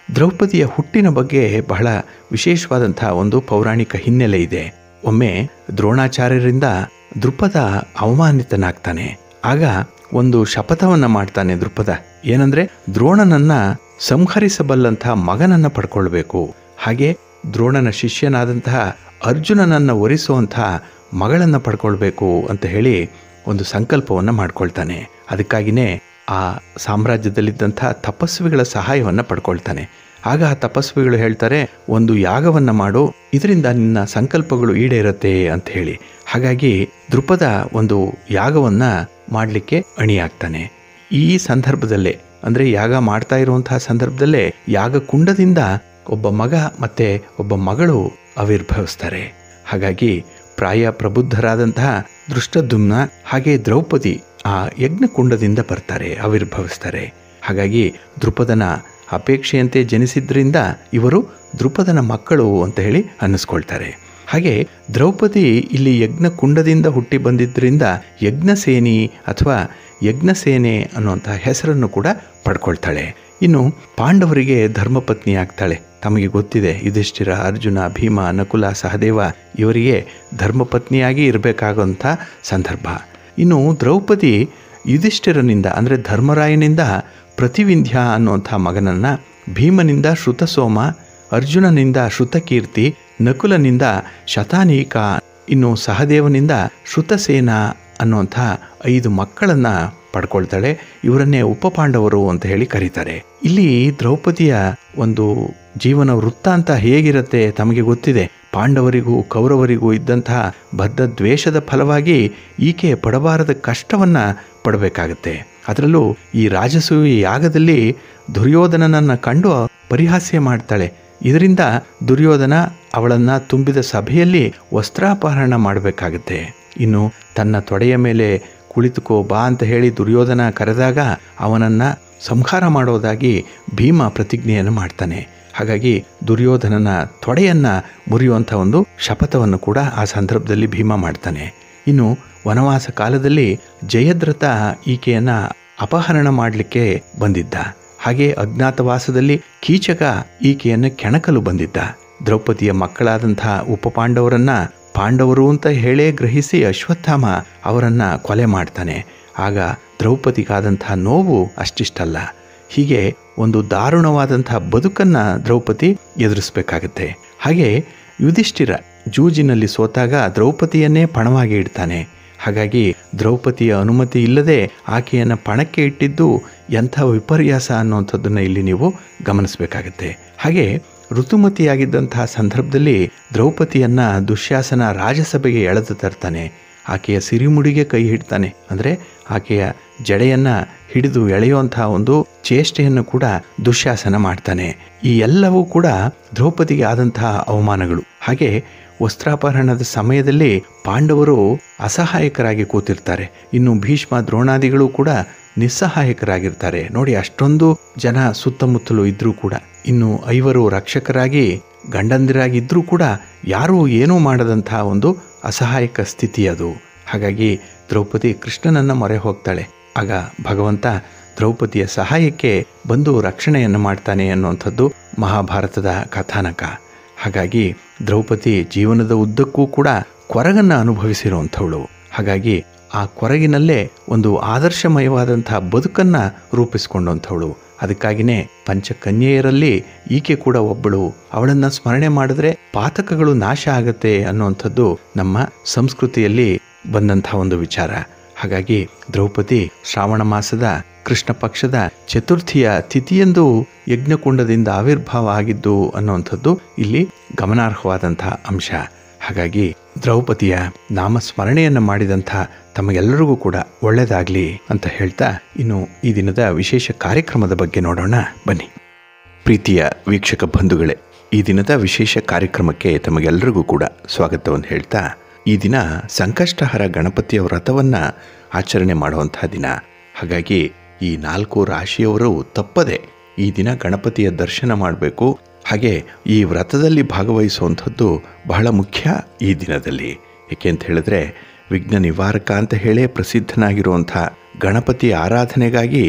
ದ್ರೌಪದಿಯ ಹುಟ್ಟಿನ ಬಗ್ಗೆ ಬಹಳ ವಿಶೇಷವಾದಂಥ ಒಂದು ಪೌರಾಣಿಕ ಹಿನ್ನೆಲೆ ಇದೆ ಒಮ್ಮೆ ದ್ರೋಣಾಚಾರ್ಯರಿಂದ ದೃಪದ ಅವಮಾನಿತನಾಗ್ತಾನೆ ಆಗ ಒಂದು ಶಪಥವನ್ನ ಮಾಡ್ತಾನೆ ದೃಪದ ಏನಂದ್ರೆ ದ್ರೋಣನನ್ನ ಸಂಹರಿಸಬಲ್ಲಂತಹ ಮಗನನ್ನ ಪಡ್ಕೊಳ್ಬೇಕು ಹಾಗೆ ದ್ರೋಣನ ಶಿಷ್ಯನಾದಂತಹ ಅರ್ಜುನನನ್ನ ಒರಿಸುವಂತಹ ಮಗಳನ್ನ ಪಡ್ಕೊಳ್ಬೇಕು ಅಂತ ಹೇಳಿ ಒಂದು ಸಂಕಲ್ಪವನ್ನ ಮಾಡ್ಕೊಳ್ತಾನೆ ಅದಕ್ಕಾಗಿನೇ ಆ ಸಾಮ್ರಾಜ್ಯದಲ್ಲಿದ್ದಂಥ ತಪಸ್ವಿಗಳ ಸಹಾಯವನ್ನ ಪಡ್ಕೊಳ್ತಾನೆ ಆಗ ಆ ತಪಸ್ವಿಗಳು ಹೇಳ್ತಾರೆ ಒಂದು ಯಾಗವನ್ನ ಮಾಡು ಇದರಿಂದ ನಿನ್ನ ಸಂಕಲ್ಪಗಳು ಈಡೇರುತ್ತೆ ಅಂತ ಹೇಳಿ ಹಾಗಾಗಿ ದೃಪದ ಒಂದು ಯಾಗವನ್ನ ಮಾಡಲಿಕ್ಕೆ ಅಣಿಯಾಗ್ತಾನೆ ಈ ಸಂದರ್ಭದಲ್ಲೇ ಅಂದ್ರೆ ಯಾಗ ಮಾಡ್ತಾ ಇರುವಂತಹ ಸಂದರ್ಭದಲ್ಲೇ ಯಾಗ ಕುಂಡದಿಂದ ಒಬ್ಬ ಮಗ ಮತ್ತೆ ಒಬ್ಬ ಮಗಳು ಆವಿರ್ಭವಿಸ್ತಾರೆ ಹಾಗಾಗಿ ಪ್ರಾಯ ಪ್ರಬುದ್ಧರಾದಂತಹ ದೃಷ್ಟದುಮ್ನ ಹಾಗೆ ದ್ರೌಪದಿ ಆ ಯಜ್ಞಕುಂಡದಿಂದ ಬರ್ತಾರೆ ಆವಿರ್ಭವಿಸ್ತಾರೆ ಹಾಗಾಗಿ ದೃಪದನ ಅಪೇಕ್ಷೆಯಂತೆ ಜನಿಸಿದ್ರಿಂದ ಇವರು ದೃಪದನ ಮಕ್ಕಳು ಅಂತ ಹೇಳಿ ಅನ್ನಿಸ್ಕೊಳ್ತಾರೆ ಹಾಗೆ ದ್ರೌಪದಿ ಇಲ್ಲಿ ಯಜ್ಞ ಕುಂಡದಿಂದ ಹುಟ್ಟಿ ಬಂದಿದ್ದರಿಂದ ಯಜ್ಞಸೇನಿ ಅಥವಾ ಯಜ್ಞಸೇನೆ ಅನ್ನುವಂಥ ಹೆಸರನ್ನು ಕೂಡ ಪಡ್ಕೊಳ್ತಾಳೆ ಇನ್ನು ಪಾಂಡವರಿಗೆ ಧರ್ಮಪತ್ನಿ ಆಗ್ತಾಳೆ ತಮಗೆ ಗೊತ್ತಿದೆ ಯುಧಿಷ್ಠಿರ ಅರ್ಜುನ ಭೀಮ ನಕುಲ ಸಹದೇವ ಇವರಿಗೆ ಧರ್ಮಪತ್ನಿಯಾಗಿ ಇರಬೇಕಾಗುವಂಥ ಸಂದರ್ಭ ಇನ್ನು ದ್ರೌಪದಿ ಯುಧಿಷ್ಠಿರನಿಂದ ಅಂದರೆ ಧರ್ಮರಾಯನಿಂದ ಪ್ರತಿವಿಂಧ್ಯ ಅನ್ನುವಂಥ ಮಗನನ್ನ ಭೀಮನಿಂದ ಶ್ರುತಸೋಮ ಅರ್ಜುನನಿಂದ ಶ್ರುತಕೀರ್ತಿ ನಕುಲನಿಂದ ಶತಾನೀಕ ಇನ್ನು ಸಹದೇವನಿಂದ ಶ್ರುತಸೇನ ಅನ್ನುವಂಥ ಐದು ಮಕ್ಕಳನ್ನ ಪಡ್ಕೊಳ್ತಾಳೆ ಇವರನ್ನೇ ಉಪಪಾಂಡವರು ಅಂತ ಹೇಳಿ ಕರೀತಾರೆ ಇಲ್ಲಿ ದ್ರೌಪದಿಯ ಒಂದು ಜೀವನ ವೃತ್ತಾಂತ ಹೇಗಿರುತ್ತೆ ತಮಗೆ ಗೊತ್ತಿದೆ ಪಾಂಡವರಿಗೂ ಕೌರವರಿಗೂ ಇದ್ದಂತಹ ಬದ್ಧ ದ್ವೇಷದ ಫಲವಾಗಿ ಈಕೆ ಪಡಬಾರದ ಕಷ್ಟವನ್ನ ಪಡಬೇಕಾಗತ್ತೆ ಅದರಲ್ಲೂ ಈ ರಾಜಸೂಯ ಯಾಗದಲ್ಲಿ ದುರ್ಯೋಧನನನ್ನ ಕಂಡು ಪರಿಹಾಸ್ಯ ಮಾಡ್ತಾಳೆ ಇದರಿಂದ ದುರ್ಯೋಧನ ಅವಳನ್ನ ತುಂಬಿದ ಸಭೆಯಲ್ಲಿ ವಸ್ತ್ರಾಪಹರಣ ಮಾಡಬೇಕಾಗತ್ತೆ ಇನ್ನು ತನ್ನ ತೊಡೆಯ ಮೇಲೆ ಕುಳಿತುಕೋ ಬಾ ಅಂತ ಹೇಳಿ ದುರ್ಯೋಧನ ಕರೆದಾಗ ಅವನನ್ನ ಸಂಹಾರ ಮಾಡೋದಾಗಿ ಭೀಮ ಪ್ರತಿಜ್ಞೆಯನ್ನು ಮಾಡ್ತಾನೆ ಹಾಗಾಗಿ ದುರ್ಯೋಧನನ ತೊಡೆಯನ್ನ ಮುರಿಯುವಂಥ ಒಂದು ಶಪಥವನ್ನು ಕೂಡ ಆ ಸಂದರ್ಭದಲ್ಲಿ ಭೀಮ ಮಾಡ್ತಾನೆ ಇನ್ನು ವನವಾಸ ಕಾಲದಲ್ಲಿ ಜಯದ್ರಥ ಈಕೆಯನ್ನ ಅಪಹರಣ ಮಾಡಲಿಕ್ಕೆ ಬಂದಿದ್ದ ಹಾಗೆ ಅಜ್ಞಾತವಾಸದಲ್ಲಿ ಕೀಚಕ ಈಕೆಯನ್ನು ಕೆಣಕಲು ಬಂದಿದ್ದ ದ್ರೌಪದಿಯ ಮಕ್ಕಳಾದಂತಹ ಉಪಪಾಂಡವರನ್ನ ಪಾಂಡವರು ಅಂತ ಹೇಳೇ ಗ್ರಹಿಸಿ ಅಶ್ವತ್ಥಾಮ ಅವರನ್ನ ಕೊಲೆ ಮಾಡ್ತಾನೆ ಆಗ ದ್ರೌಪದಿಗಾದಂತಹ ನೋವು ಅಷ್ಟಿಷ್ಟಲ್ಲ ಹೀಗೆ ಒಂದು ದಾರುಣವಾದಂತಹ ಬದುಕನ್ನ ದ್ರೌಪದಿ ಎದುರಿಸಬೇಕಾಗತ್ತೆ ಹಾಗೆ ಯುಧಿಷ್ಠಿರ ಜೂಜಿನಲ್ಲಿ ಸೋತಾಗ ದ್ರೌಪದಿಯನ್ನೇ ಪಣವಾಗಿ ಇಡ್ತಾನೆ ಹಾಗಾಗಿ ದ್ರೌಪದಿಯ ಅನುಮತಿ ಇಲ್ಲದೆ ಆಕೆಯನ್ನು ಪಣಕ್ಕೆ ಇಟ್ಟಿದ್ದು ಎಂಥ ವಿಪರ್ಯಾಸ ಅನ್ನುವಂಥದ್ದನ್ನು ಇಲ್ಲಿ ನೀವು ಗಮನಿಸಬೇಕಾಗತ್ತೆ ಹಾಗೆ ಋತುಮತಿಯಾಗಿದ್ದಂತಹ ಸಂದರ್ಭದಲ್ಲಿ ದ್ರೌಪದಿಯನ್ನ ದುಶ್ಯಾಸನ ರಾಜಸಭೆಗೆ ಎಳೆದು ತರ್ತಾನೆ ಆಕೆಯ ಸಿರಿಮುಡಿಗೆ ಕೈ ಹಿಡ್ತಾನೆ ಅಂದರೆ ಆಕೆಯ ಜಡೆಯನ್ನ ಹಿಡಿದು ಎಳೆಯುವಂತಹ ಒಂದು ಚೇಷ್ಟೆಯನ್ನು ಕೂಡ ದುಶ್ಯಾಸನ ಮಾಡ್ತಾನೆ ಈ ಎಲ್ಲವೂ ಕೂಡ ದ್ರೌಪದಿಗೆ ಆದಂತಹ ಅವಮಾನಗಳು ಹಾಗೆ ವಸ್ತ್ರಾಪಹರಣದ ಸಮಯದಲ್ಲಿ ಪಾಂಡವರು ಅಸಹಾಯಕರಾಗಿ ಕೂತಿರ್ತಾರೆ ಇನ್ನು ಭೀಷ್ಮ ದ್ರೋಣಾದಿಗಳು ಕೂಡ ನಿಸ್ಸಹಾಯಕರಾಗಿರ್ತಾರೆ ನೋಡಿ ಅಷ್ಟೊಂದು ಜನ ಸುತ್ತಮುತ್ತಲು ಇದ್ರೂ ಕೂಡ ಇನ್ನು ಐವರು ರಕ್ಷಕರಾಗಿ ಗಂಡಂದಿರಾಗಿದ್ರೂ ಕೂಡ ಯಾರೂ ಏನೂ ಮಾಡದಂತಹ ಒಂದು ಅಸಹಾಯಕ ಸ್ಥಿತಿ ಅದು ಹಾಗಾಗಿ ದ್ರೌಪದಿ ಕೃಷ್ಣನನ್ನ ಮೊರೆ ಹೋಗ್ತಾಳೆ ಆಗ ಭಗವಂತ ದ್ರೌಪದಿಯ ಸಹಾಯಕ್ಕೆ ಬಂದು ರಕ್ಷಣೆಯನ್ನು ಮಾಡ್ತಾನೆ ಅನ್ನುವಂಥದ್ದು ಮಹಾಭಾರತದ ಕಥಾನಕ ಹಾಗಾಗಿ ದ್ರೌಪದಿ ಜೀವನದ ಉದ್ದಕ್ಕೂ ಕೂಡ ಕೊರಗನ್ನ ಅನುಭವಿಸಿರುವಂಥವಳು ಹಾಗಾಗಿ ಆ ಕೊರಗಿನಲ್ಲೇ ಒಂದು ಆದರ್ಶಮಯವಾದಂತಹ ಬದುಕನ್ನ ರೂಪಿಸಿಕೊಂಡಂಥವಳು ಅದಕ್ಕಾಗಿಯೇ ಪಂಚಕನ್ಯೆಯರಲ್ಲಿ ಈಕೆ ಕೂಡ ಒಬ್ಬಳು ಅವಳನ್ನ ಸ್ಮರಣೆ ಮಾಡಿದ್ರೆ ಪಾತಕಗಳು ನಾಶ ಆಗತ್ತೆ ಅನ್ನುವಂಥದ್ದು ನಮ್ಮ ಸಂಸ್ಕೃತಿಯಲ್ಲಿ ಬಂದಂಥ ಒಂದು ವಿಚಾರ ಹಾಗಾಗಿ ದ್ರೌಪದಿ ಶ್ರಾವಣ ಮಾಸದ ಕೃಷ್ಣ ಪಕ್ಷದ ಚತುರ್ಥಿಯ ತಿಥಿಯಂದು ಯಜ್ಞಕುಂಡದಿಂದ ಆವಿರ್ಭಾವ ಆಗಿದ್ದು ಅನ್ನುವಂಥದ್ದು ಇಲ್ಲಿ ಗಮನಾರ್ಹವಾದಂತಹ ಅಂಶ ಹಾಗಾಗಿ ದ್ರೌಪದಿಯ ನಾಮಸ್ಮರಣೆಯನ್ನು ಮಾಡಿದಂಥ ತಮಗೆಲ್ಲರಿಗೂ ಕೂಡ ಒಳ್ಳೆಯದಾಗಲಿ ಅಂತ ಹೇಳ್ತಾ ಇನ್ನು ಈ ದಿನದ ವಿಶೇಷ ಕಾರ್ಯಕ್ರಮದ ಬಗ್ಗೆ ನೋಡೋಣ ಬನ್ನಿ ಪ್ರೀತಿಯ ವೀಕ್ಷಕ ಬಂಧುಗಳೇ ಈ ದಿನದ ವಿಶೇಷ ಕಾರ್ಯಕ್ರಮಕ್ಕೆ ತಮಗೆಲ್ಲರಿಗೂ ಕೂಡ ಸ್ವಾಗತವನ್ನು ಹೇಳ್ತಾ ಈ ದಿನ ಸಂಕಷ್ಟಹರ ಗಣಪತಿಯ ವ್ರತವನ್ನು ಆಚರಣೆ ಮಾಡುವಂತಹ ದಿನ ಹಾಗಾಗಿ ಈ ನಾಲ್ಕು ರಾಶಿಯವರು ತಪ್ಪದೆ ಈ ದಿನ ಗಣಪತಿಯ ದರ್ಶನ ಮಾಡಬೇಕು ಹಾಗೆ ಈ ವ್ರತದಲ್ಲಿ ಭಾಗವಹಿಸುವಂಥದ್ದು ಬಹಳ ಮುಖ್ಯ ಈ ದಿನದಲ್ಲಿ ಏಕೆ ಅಂತ ಹೇಳಿದ್ರೆ ವಿಘ್ನ ನಿವಾರಕ ಅಂತ ಹೇಳೇ ಪ್ರಸಿದ್ಧನಾಗಿರುವಂಥ ಗಣಪತಿ ಆರಾಧನೆಗಾಗಿ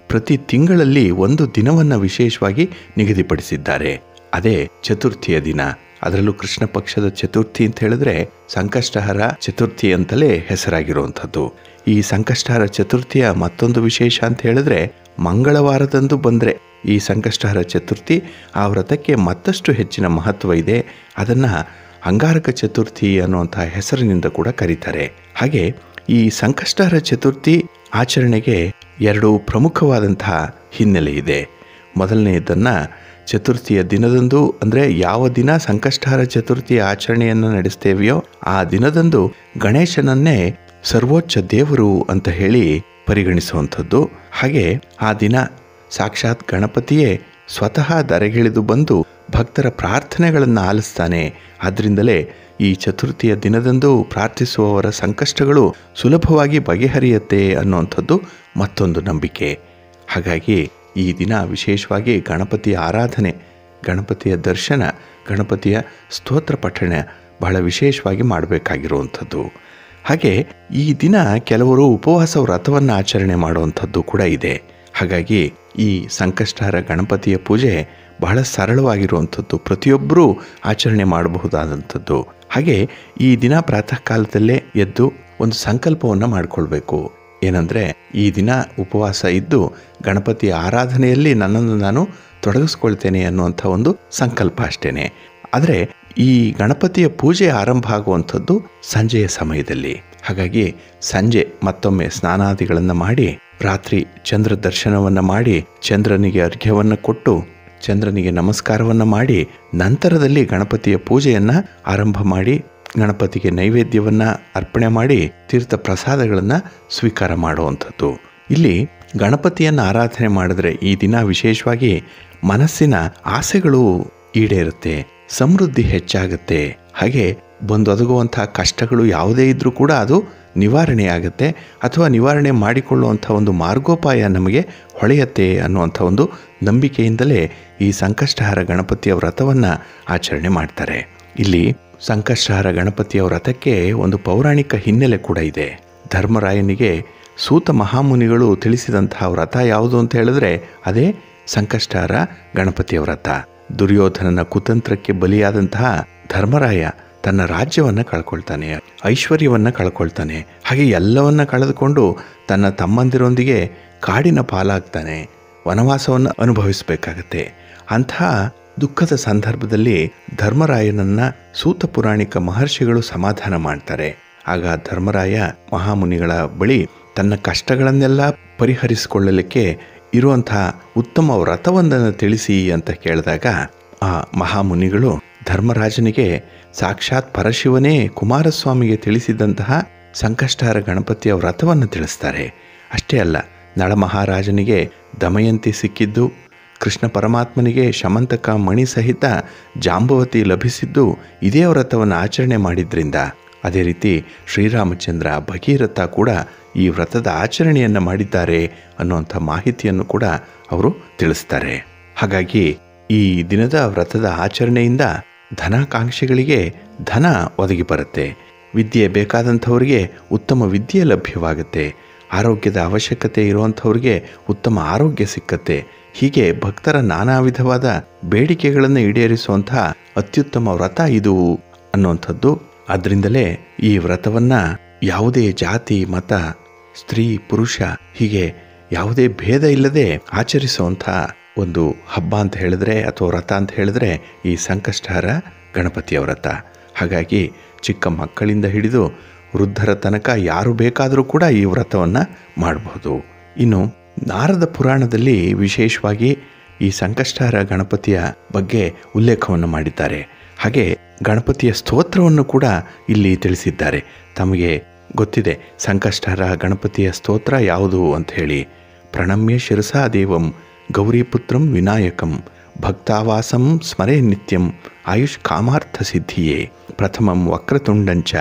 ಪ್ರತಿ ತಿಂಗಳಲ್ಲಿ ಒಂದು ದಿನವನ್ನು ವಿಶೇಷವಾಗಿ ನಿಗದಿಪಡಿಸಿದ್ದಾರೆ ಅದೇ ಚತುರ್ಥಿಯ ದಿನ ಅದರಲ್ಲೂ ಕೃಷ್ಣ ಪಕ್ಷದ ಚತುರ್ಥಿ ಅಂತ ಹೇಳಿದ್ರೆ ಸಂಕಷ್ಟಹರ ಚತುರ್ಥಿ ಅಂತಲೇ ಹೆಸರಾಗಿರುವಂಥದ್ದು ಈ ಸಂಕಷ್ಟಹರ ಚತುರ್ಥಿಯ ಮತ್ತೊಂದು ವಿಶೇಷ ಅಂತ ಹೇಳಿದ್ರೆ ಮಂಗಳವಾರದಂದು ಬಂದರೆ ಈ ಸಂಕಷ್ಟಹರ ಚತುರ್ಥಿ ಆ ವ್ರತಕ್ಕೆ ಮತ್ತಷ್ಟು ಹೆಚ್ಚಿನ ಮಹತ್ವ ಇದೆ ಅದನ್ನು ಅಂಗಾರಕ ಚತುರ್ಥಿ ಅನ್ನುವಂಥ ಹೆಸರಿನಿಂದ ಕೂಡ ಕರೀತಾರೆ ಹಾಗೆ ಈ ಸಂಕಷ್ಟಹರ ಚತುರ್ಥಿ ಆಚರಣೆಗೆ ಎರಡು ಪ್ರಮುಖವಾದಂತಹ ಹಿನ್ನೆಲೆ ಇದೆ ಮೊದಲನೆಯದನ್ನು ಚತುರ್ಥಿಯ ದಿನದಂದು ಅಂದರೆ ಯಾವ ದಿನ ಸಂಕಷ್ಟಹಾರ ಚತುರ್ಥಿಯ ಆಚರಣೆಯನ್ನು ನಡೆಸ್ತೇವೆಯೋ ಆ ದಿನದಂದು ಗಣೇಶನನ್ನೇ ಸರ್ವೋಚ್ಚ ದೇವರು ಅಂತ ಹೇಳಿ ಪರಿಗಣಿಸುವಂಥದ್ದು ಹಾಗೆ ಆ ದಿನ ಸಾಕ್ಷಾತ್ ಗಣಪತಿಯೇ ಸ್ವತಃ ದರೆಗಿಳಿದು ಬಂದು ಭಕ್ತರ ಪ್ರಾರ್ಥನೆಗಳನ್ನು ಆಲಿಸ್ತಾನೆ ಆದ್ದರಿಂದಲೇ ಈ ಚತುರ್ಥಿಯ ದಿನದಂದು ಪ್ರಾರ್ಥಿಸುವವರ ಸಂಕಷ್ಟಗಳು ಸುಲಭವಾಗಿ ಬಗೆಹರಿಯುತ್ತೆ ಅನ್ನುವಂಥದ್ದು ಮತ್ತೊಂದು ನಂಬಿಕೆ ಹಾಗಾಗಿ ಈ ದಿನ ವಿಶೇಷವಾಗಿ ಗಣಪತಿಯ ಆರಾಧನೆ ಗಣಪತಿಯ ದರ್ಶನ ಗಣಪತಿಯ ಸ್ತೋತ್ರ ಪಠಣ ಬಹಳ ವಿಶೇಷವಾಗಿ ಮಾಡಬೇಕಾಗಿರುವಂಥದ್ದು ಹಾಗೆ ಈ ದಿನ ಕೆಲವರು ಉಪವಾಸ ವ್ರತವನ್ನು ಆಚರಣೆ ಮಾಡುವಂಥದ್ದು ಕೂಡ ಇದೆ ಹಾಗಾಗಿ ಈ ಸಂಕಷ್ಟಹರ ಗಣಪತಿಯ ಪೂಜೆ ಬಹಳ ಸರಳವಾಗಿರುವಂಥದ್ದು ಪ್ರತಿಯೊಬ್ಬರೂ ಆಚರಣೆ ಮಾಡಬಹುದಾದಂಥದ್ದು ಹಾಗೆ ಈ ದಿನ ಪ್ರಾತಃ ಕಾಲದಲ್ಲೇ ಎದ್ದು ಒಂದು ಸಂಕಲ್ಪವನ್ನು ಮಾಡಿಕೊಳ್ಬೇಕು ಏನಂದರೆ ಈ ದಿನ ಉಪವಾಸ ಇದ್ದು ಗಣಪತಿಯ ಆರಾಧನೆಯಲ್ಲಿ ನನ್ನನ್ನು ನಾನು ತೊಡಗಿಸ್ಕೊಳ್ತೇನೆ ಅನ್ನುವಂಥ ಒಂದು ಸಂಕಲ್ಪ ಅಷ್ಟೇನೆ ಆದರೆ ಈ ಗಣಪತಿಯ ಪೂಜೆ ಆರಂಭ ಆಗುವಂಥದ್ದು ಸಂಜೆಯ ಸಮಯದಲ್ಲಿ ಹಾಗಾಗಿ ಸಂಜೆ ಮತ್ತೊಮ್ಮೆ ಸ್ನಾನಾದಿಗಳನ್ನು ಮಾಡಿ ರಾತ್ರಿ ಚಂದ್ರ ದರ್ಶನವನ್ನು ಮಾಡಿ ಚಂದ್ರನಿಗೆ ಅರ್ಘ್ಯವನ್ನು ಕೊಟ್ಟು ಚಂದ್ರನಿಗೆ ನಮಸ್ಕಾರವನ್ನು ಮಾಡಿ ನಂತರದಲ್ಲಿ ಗಣಪತಿಯ ಪೂಜೆಯನ್ನು ಆರಂಭ ಮಾಡಿ ಗಣಪತಿಗೆ ನೈವೇದ್ಯವನ್ನು ಅರ್ಪಣೆ ಮಾಡಿ ತೀರ್ಥ ಪ್ರಸಾದಗಳನ್ನು ಸ್ವೀಕಾರ ಮಾಡುವಂಥದ್ದು ಇಲ್ಲಿ ಗಣಪತಿಯನ್ನು ಆರಾಧನೆ ಮಾಡಿದ್ರೆ ಈ ದಿನ ವಿಶೇಷವಾಗಿ ಮನಸ್ಸಿನ ಆಸೆಗಳು ಈಡೇರುತ್ತೆ ಸಮೃದ್ಧಿ ಹೆಚ್ಚಾಗುತ್ತೆ ಹಾಗೆ ಬಂದೊದಗುವಂಥ ಕಷ್ಟಗಳು ಯಾವುದೇ ಇದ್ದರೂ ಕೂಡ ಅದು ನಿವಾರಣೆ ಆಗುತ್ತೆ ಅಥವಾ ನಿವಾರಣೆ ಮಾಡಿಕೊಳ್ಳುವಂಥ ಒಂದು ಮಾರ್ಗೋಪಾಯ ನಮಗೆ ಹೊಳೆಯತ್ತೆ ಅನ್ನುವಂಥ ಒಂದು ನಂಬಿಕೆಯಿಂದಲೇ ಈ ಸಂಕಷ್ಟಹಾರ ಗಣಪತಿಯ ವ್ರತವನ್ನು ಆಚರಣೆ ಮಾಡ್ತಾರೆ ಇಲ್ಲಿ ಸಂಕಷ್ಟಹಾರ ಗಣಪತಿಯ ವ್ರತಕ್ಕೆ ಒಂದು ಪೌರಾಣಿಕ ಹಿನ್ನೆಲೆ ಕೂಡ ಇದೆ ಧರ್ಮರಾಯನಿಗೆ ಸೂತ ಮಹಾಮುನಿಗಳು ತಿಳಿಸಿದಂತಹ ವ್ರತ ಯಾವುದು ಅಂತ ಹೇಳಿದ್ರೆ ಅದೇ ಸಂಕಷ್ಟಹಾರ ಗಣಪತಿಯ ವ್ರತ ದುರ್ಯೋಧನನ ಕುತಂತ್ರಕ್ಕೆ ಬಲಿಯಾದಂತಹ ಧರ್ಮರಾಯ ತನ್ನ ರಾಜ್ಯವನ್ನು ಕಳ್ಕೊಳ್ತಾನೆ ಐಶ್ವರ್ಯವನ್ನು ಕಳ್ಕೊಳ್ತಾನೆ ಹಾಗೆ ಎಲ್ಲವನ್ನ ಕಳೆದುಕೊಂಡು ತನ್ನ ತಮ್ಮಂದಿರೊಂದಿಗೆ ಕಾಡಿನ ಪಾಲಾಗ್ತಾನೆ ವನವಾಸವನ್ನು ಅನುಭವಿಸಬೇಕಾಗತ್ತೆ ಅಂತಹ ದುಃಖದ ಸಂದರ್ಭದಲ್ಲಿ ಧರ್ಮರಾಯನನ್ನ ಸೂತ ಪುರಾಣಿಕ ಮಹರ್ಷಿಗಳು ಸಮಾಧಾನ ಮಾಡ್ತಾರೆ ಆಗ ಧರ್ಮರಾಯ ಮಹಾಮುನಿಗಳ ಬಳಿ ತನ್ನ ಕಷ್ಟಗಳನ್ನೆಲ್ಲ ಪರಿಹರಿಸಿಕೊಳ್ಳಲಿಕ್ಕೆ ಇರುವಂತಹ ಉತ್ತಮ ವ್ರತವೊಂದನ್ನು ತಿಳಿಸಿ ಅಂತ ಕೇಳಿದಾಗ ಆ ಮಹಾಮುನಿಗಳು ಧರ್ಮರಾಜನಿಗೆ ಸಾಕ್ಷಾತ್ ಪರಶಿವನೇ ಕುಮಾರಸ್ವಾಮಿಗೆ ತಿಳಿಸಿದಂತಹ ಸಂಕಷ್ಟಹಾರ ಗಣಪತಿಯ ವ್ರತವನ್ನು ತಿಳಿಸ್ತಾರೆ ಅಷ್ಟೇ ಅಲ್ಲ ನಳ ಮಹಾರಾಜನಿಗೆ ದಮಯಂತಿ ಸಿಕ್ಕಿದ್ದು ಕೃಷ್ಣ ಪರಮಾತ್ಮನಿಗೆ ಶಮಂತಕ ಮಣಿ ಸಹಿತ ಜಾಂಬವತಿ ಲಭಿಸಿದ್ದು ಇದೇ ವ್ರತವನ್ನು ಆಚರಣೆ ಮಾಡಿದ್ರಿಂದ ಅದೇ ರೀತಿ ಶ್ರೀರಾಮಚಂದ್ರ ಭಗೀರಥ ಕೂಡ ಈ ವ್ರತದ ಆಚರಣೆಯನ್ನು ಮಾಡಿದ್ದಾರೆ ಅನ್ನುವಂಥ ಮಾಹಿತಿಯನ್ನು ಕೂಡ ಅವರು ತಿಳಿಸ್ತಾರೆ ಹಾಗಾಗಿ ಈ ದಿನದ ವ್ರತದ ಆಚರಣೆಯಿಂದ ಧನಾಕಾಂಕ್ಷಿಗಳಿಗೆ ಧನ ಒದಗಿ ಬರುತ್ತೆ ವಿದ್ಯೆ ಬೇಕಾದಂಥವರಿಗೆ ಉತ್ತಮ ವಿದ್ಯೆ ಲಭ್ಯವಾಗುತ್ತೆ ಆರೋಗ್ಯದ ಅವಶ್ಯಕತೆ ಇರುವಂಥವ್ರಿಗೆ ಉತ್ತಮ ಆರೋಗ್ಯ ಸಿಕ್ಕತ್ತೆ ಹೀಗೆ ಭಕ್ತರ ನಾನಾ ವಿಧವಾದ ಬೇಡಿಕೆಗಳನ್ನು ಈಡೇರಿಸುವಂತಹ ಅತ್ಯುತ್ತಮ ವ್ರತ ಇದು ಅನ್ನುವಂಥದ್ದು ಅದರಿಂದಲೇ ಈ ವ್ರತವನ್ನು ಯಾವುದೇ ಜಾತಿ ಮತ ಸ್ತ್ರೀ ಪುರುಷ ಹೀಗೆ ಯಾವುದೇ ಭೇದ ಇಲ್ಲದೆ ಆಚರಿಸುವಂಥ ಒಂದು ಹಬ್ಬ ಅಂತ ಹೇಳಿದ್ರೆ ಅಥವಾ ವ್ರತ ಅಂತ ಹೇಳಿದ್ರೆ ಈ ಸಂಕಷ್ಟಹಾರ ಗಣಪತಿಯ ವ್ರತ ಹಾಗಾಗಿ ಚಿಕ್ಕ ಮಕ್ಕಳಿಂದ ಹಿಡಿದು ವೃದ್ಧರ ತನಕ ಯಾರು ಬೇಕಾದರೂ ಕೂಡ ಈ ವ್ರತವನ್ನು ಮಾಡಬಹುದು ಇನ್ನು ನಾರದ ಪುರಾಣದಲ್ಲಿ ವಿಶೇಷವಾಗಿ ಈ ಸಂಕಷ್ಟಹಾರ ಗಣಪತಿಯ ಬಗ್ಗೆ ಉಲ್ಲೇಖವನ್ನು ಮಾಡಿದ್ದಾರೆ ಹಾಗೆ ಗಣಪತಿಯ ಸ್ತೋತ್ರವನ್ನು ಕೂಡ ಇಲ್ಲಿ ತಿಳಿಸಿದ್ದಾರೆ ತಮಗೆ ಗೊತ್ತಿದೆ ಸಂಕಷ್ಟಹಾರ ಗಣಪತಿಯ ಸ್ತೋತ್ರ ಯಾವುದು ಅಂತ ಹೇಳಿ ಪ್ರಣಮ್ಯ ಶಿರಸಾ ದೇವಂ ಗೌರಿಪುತ್ರಂ ವಿನಾಯಕಂ ಭಕ್ತಾವಾಸಂ ಸ್ಮರೆ ನಿತ್ಯಂ ಆಯುಷ್ ಕಾಮಾರ್ಥ ಸಿದ್ಧಿಯೇ ಪ್ರಥಮಂ ವಕ್ರತುಂಡಂಚ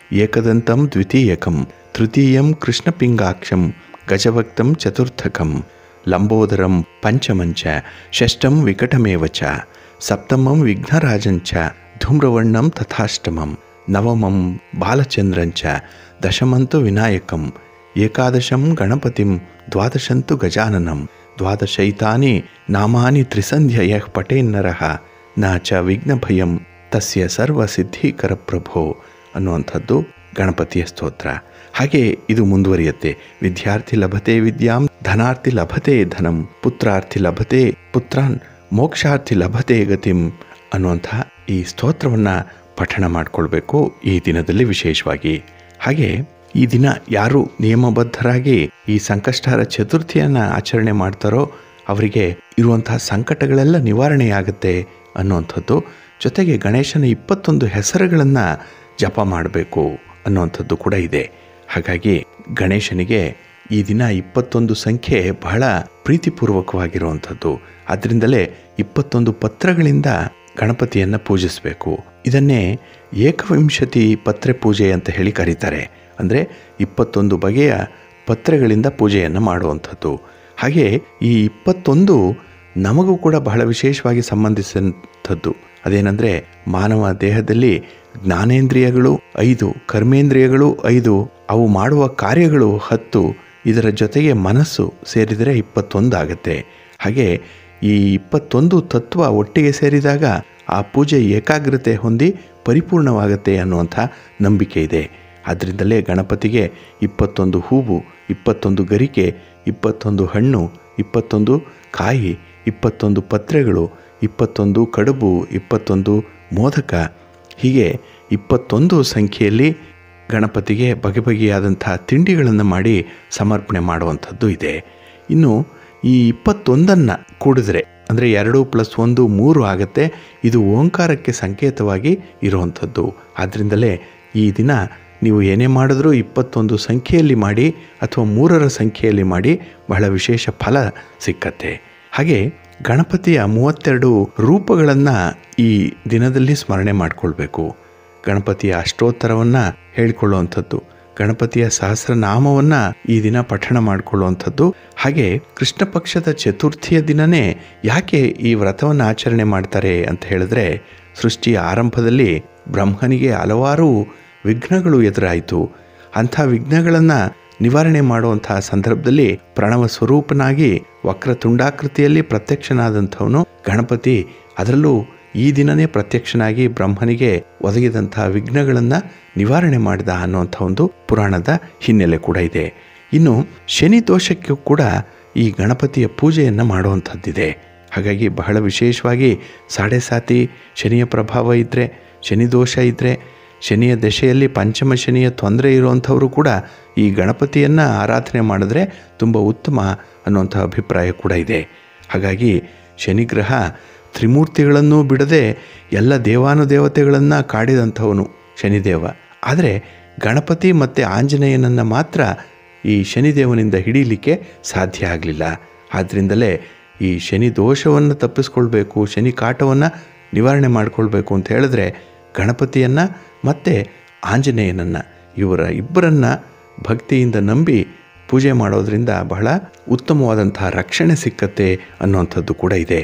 ಏಕದಂತಂ ದ್ವಿತೀಯಕಂ ತೃತೀಯಂ ಕೃಷ್ಣಪಿಂಗಾಕ್ಷಂ ಗಜಭಕ್ತಂ ಚತುರ್ಥಕಂ ಲಂಬೋದರಂ ಪಂಚಮಂಚ ಷಷ್ಟಂ ವಿಕಟಮೇವ ಚ ಸಪ್ತಮಂ ವಿಘ್ನರಾಜಂಚ ಧೂಮ್ರವರ್ಣಂ ತಥಾಷ್ಟಮಂ ನವಮಂ ಬಾಲಚಂದ್ರಂಚ ದಶಮಂತು ವಿನಾಯಕಂ ಏಕಾದಶಂ ಗಣಪತಿಂ ದ್ವಾದಶಂತು ಗಜಾನನಂ ದ್ವಾದಶೈತಾನಿ ನಾಮಾನಿ ತ್ರಿಸಂಧ್ಯಯ ಪಟೇನ್ನರಹ ನ ಚ ವಿಘ್ನ ಭಯಂ ತಸ್ಯ ಸರ್ವ ಸಿದ್ಧೀಕರ ಪ್ರಭೋ ಅನ್ನುವಂಥದ್ದು ಗಣಪತಿಯ ಸ್ತೋತ್ರ ಹಾಗೆ ಇದು ಮುಂದುವರಿಯುತ್ತೆ ವಿದ್ಯಾರ್ಥಿ ಲಭತೆ ವಿದ್ಯಾಂ ಧನಾರ್ಥಿ ಲಭತೆ ಧನಂ ಪುತ್ರಾರ್ಥಿ ಲಭತೆ ಪುತ್ರಾನ್ ಮೋಕ್ಷಾರ್ಥಿ ಲಭತೆ ಗತಿಂ ಅನ್ನುವಂಥ ಈ ಸ್ತೋತ್ರವನ್ನು ಪಠಣ ಮಾಡಿಕೊಳ್ಬೇಕು ಈ ದಿನದಲ್ಲಿ ವಿಶೇಷವಾಗಿ ಹಾಗೆ ಈ ದಿನ ಯಾರು ನಿಯಮಬದ್ಧರಾಗಿ ಈ ಸಂಕಷ್ಟಹರ ಚತುರ್ಥಿಯನ್ನು ಆಚರಣೆ ಮಾಡ್ತಾರೋ ಅವರಿಗೆ ಇರುವಂತಹ ಸಂಕಟಗಳೆಲ್ಲ ನಿವಾರಣೆಯಾಗುತ್ತೆ ಅನ್ನುವಂಥದ್ದು ಜೊತೆಗೆ ಗಣೇಶನ ಇಪ್ಪತ್ತೊಂದು ಹೆಸರುಗಳನ್ನು ಜಪ ಮಾಡಬೇಕು ಅನ್ನುವಂಥದ್ದು ಕೂಡ ಇದೆ ಹಾಗಾಗಿ ಗಣೇಶನಿಗೆ ಈ ದಿನ ಇಪ್ಪತ್ತೊಂದು ಸಂಖ್ಯೆ ಬಹಳ ಪ್ರೀತಿಪೂರ್ವಕವಾಗಿರುವಂಥದ್ದು ಅದರಿಂದಲೇ ಇಪ್ಪತ್ತೊಂದು ಪತ್ರಗಳಿಂದ ಗಣಪತಿಯನ್ನು ಪೂಜಿಸಬೇಕು ಇದನ್ನೇ ಏಕವಿಂಶತಿ ಪತ್ರೆ ಪೂಜೆ ಅಂತ ಹೇಳಿ ಕರೀತಾರೆ ಅಂದರೆ ಇಪ್ಪತ್ತೊಂದು ಬಗೆಯ ಪತ್ರೆಗಳಿಂದ ಪೂಜೆಯನ್ನು ಮಾಡುವಂಥದ್ದು ಹಾಗೆ ಈ ಇಪ್ಪತ್ತೊಂದು ನಮಗೂ ಕೂಡ ಬಹಳ ವಿಶೇಷವಾಗಿ ಸಂಬಂಧಿಸಿದಂಥದ್ದು ಅದೇನೆಂದರೆ ಮಾನವ ದೇಹದಲ್ಲಿ ಜ್ಞಾನೇಂದ್ರಿಯಗಳು ಐದು ಕರ್ಮೇಂದ್ರಿಯಗಳು ಐದು ಅವು ಮಾಡುವ ಕಾರ್ಯಗಳು ಹತ್ತು ಇದರ ಜೊತೆಗೆ ಮನಸ್ಸು ಸೇರಿದರೆ ಇಪ್ಪತ್ತೊಂದು ಆಗುತ್ತೆ ಹಾಗೆ ಈ ಇಪ್ಪತ್ತೊಂದು ತತ್ವ ಒಟ್ಟಿಗೆ ಸೇರಿದಾಗ ಆ ಪೂಜೆ ಏಕಾಗ್ರತೆ ಹೊಂದಿ ಪರಿಪೂರ್ಣವಾಗುತ್ತೆ ಅನ್ನುವಂಥ ನಂಬಿಕೆ ಇದೆ ಅದರಿಂದಲೇ ಗಣಪತಿಗೆ ಇಪ್ಪತ್ತೊಂದು ಹೂವು ಇಪ್ಪತ್ತೊಂದು ಗರಿಕೆ ಇಪ್ಪತ್ತೊಂದು ಹಣ್ಣು ಇಪ್ಪತ್ತೊಂದು ಕಾಯಿ ಇಪ್ಪತ್ತೊಂದು ಪತ್ರೆಗಳು ಇಪ್ಪತ್ತೊಂದು ಕಡುಬು ಇಪ್ಪತ್ತೊಂದು ಮೋದಕ ಹೀಗೆ ಇಪ್ಪತ್ತೊಂದು ಸಂಖ್ಯೆಯಲ್ಲಿ ಗಣಪತಿಗೆ ಬಗೆ ಬಗೆಯಾದಂಥ ತಿಂಡಿಗಳನ್ನು ಮಾಡಿ ಸಮರ್ಪಣೆ ಮಾಡುವಂಥದ್ದು ಇದೆ ಇನ್ನು ಈ ಇಪ್ಪತ್ತೊಂದನ್ನು ಕೂಡಿದ್ರೆ ಅಂದರೆ ಎರಡು ಪ್ಲಸ್ ಒಂದು ಮೂರು ಆಗುತ್ತೆ ಇದು ಓಂಕಾರಕ್ಕೆ ಸಂಕೇತವಾಗಿ ಇರುವಂಥದ್ದು ಆದ್ದರಿಂದಲೇ ಈ ದಿನ ನೀವು ಏನೇ ಮಾಡಿದ್ರೂ ಇಪ್ಪತ್ತೊಂದು ಸಂಖ್ಯೆಯಲ್ಲಿ ಮಾಡಿ ಅಥವಾ ಮೂರರ ಸಂಖ್ಯೆಯಲ್ಲಿ ಮಾಡಿ ಬಹಳ ವಿಶೇಷ ಫಲ ಸಿಕ್ಕತ್ತೆ ಹಾಗೆ ಗಣಪತಿಯ ಮೂವತ್ತೆರಡು ರೂಪಗಳನ್ನು ಈ ದಿನದಲ್ಲಿ ಸ್ಮರಣೆ ಮಾಡಿಕೊಳ್ಬೇಕು ಗಣಪತಿಯ ಅಷ್ಟೋತ್ತರವನ್ನು ಹೇಳಿಕೊಳ್ಳುವಂಥದ್ದು ಗಣಪತಿಯ ಸಹಸ್ರನಾಮವನ್ನು ಈ ದಿನ ಪಠಣ ಮಾಡಿಕೊಳ್ಳುವಂಥದ್ದು ಹಾಗೆ ಕೃಷ್ಣ ಪಕ್ಷದ ಚತುರ್ಥಿಯ ದಿನನೇ ಯಾಕೆ ಈ ವ್ರತವನ್ನು ಆಚರಣೆ ಮಾಡ್ತಾರೆ ಅಂತ ಹೇಳಿದ್ರೆ ಸೃಷ್ಟಿಯ ಆರಂಭದಲ್ಲಿ ಬ್ರಹ್ಮನಿಗೆ ಹಲವಾರು ವಿಘ್ನಗಳು ಎದುರಾಯಿತು ಅಂಥ ವಿಘ್ನಗಳನ್ನು ನಿವಾರಣೆ ಮಾಡುವಂತಹ ಸಂದರ್ಭದಲ್ಲಿ ಪ್ರಣವ ಸ್ವರೂಪನಾಗಿ ವಕ್ರತುಂಡಾಕೃತಿಯಲ್ಲಿ ಪ್ರತ್ಯಕ್ಷನಾದಂಥವನು ಗಣಪತಿ ಅದರಲ್ಲೂ ಈ ದಿನನೇ ಪ್ರತ್ಯಕ್ಷನಾಗಿ ಬ್ರಹ್ಮನಿಗೆ ಒದಗಿದಂತಹ ವಿಘ್ನಗಳನ್ನು ನಿವಾರಣೆ ಮಾಡಿದ ಅನ್ನುವಂಥ ಒಂದು ಪುರಾಣದ ಹಿನ್ನೆಲೆ ಕೂಡ ಇದೆ ಇನ್ನು ಶನಿ ದೋಷಕ್ಕೂ ಕೂಡ ಈ ಗಣಪತಿಯ ಪೂಜೆಯನ್ನು ಮಾಡುವಂಥದ್ದಿದೆ ಹಾಗಾಗಿ ಬಹಳ ವಿಶೇಷವಾಗಿ ಸಾಡೆ ಸಾತಿ ಶನಿಯ ಪ್ರಭಾವ ಇದ್ದರೆ ಶನಿ ದೋಷ ಇದ್ದರೆ ಶನಿಯ ದಶೆಯಲ್ಲಿ ಪಂಚಮ ಶನಿಯ ತೊಂದರೆ ಇರುವಂಥವರು ಕೂಡ ಈ ಗಣಪತಿಯನ್ನು ಆರಾಧನೆ ಮಾಡಿದ್ರೆ ತುಂಬ ಉತ್ತಮ ಅನ್ನುವಂಥ ಅಭಿಪ್ರಾಯ ಕೂಡ ಇದೆ ಹಾಗಾಗಿ ಶನಿಗ್ರಹ ತ್ರಿಮೂರ್ತಿಗಳನ್ನು ಬಿಡದೆ ಎಲ್ಲ ದೇವಾನುದೇವತೆಗಳನ್ನು ಕಾಡಿದಂಥವನು ಶನಿದೇವ ಆದರೆ ಗಣಪತಿ ಮತ್ತು ಆಂಜನೇಯನನ್ನು ಮಾತ್ರ ಈ ಶನಿದೇವನಿಂದ ಹಿಡೀಲಿಕ್ಕೆ ಸಾಧ್ಯ ಆಗಲಿಲ್ಲ ಆದ್ದರಿಂದಲೇ ಈ ಶನಿ ದೋಷವನ್ನು ತಪ್ಪಿಸ್ಕೊಳ್ಬೇಕು ಶನಿ ಕಾಟವನ್ನು ನಿವಾರಣೆ ಮಾಡಿಕೊಳ್ಬೇಕು ಅಂತ ಹೇಳಿದ್ರೆ ಗಣಪತಿಯನ್ನು ಮತ್ತು ಆಂಜನೇಯನನ್ನು ಇವರ ಇಬ್ಬರನ್ನು ಭಕ್ತಿಯಿಂದ ನಂಬಿ ಪೂಜೆ ಮಾಡೋದ್ರಿಂದ ಬಹಳ ಉತ್ತಮವಾದಂತಹ ರಕ್ಷಣೆ ಸಿಕ್ಕತ್ತೆ ಅನ್ನುವಂಥದ್ದು ಕೂಡ ಇದೆ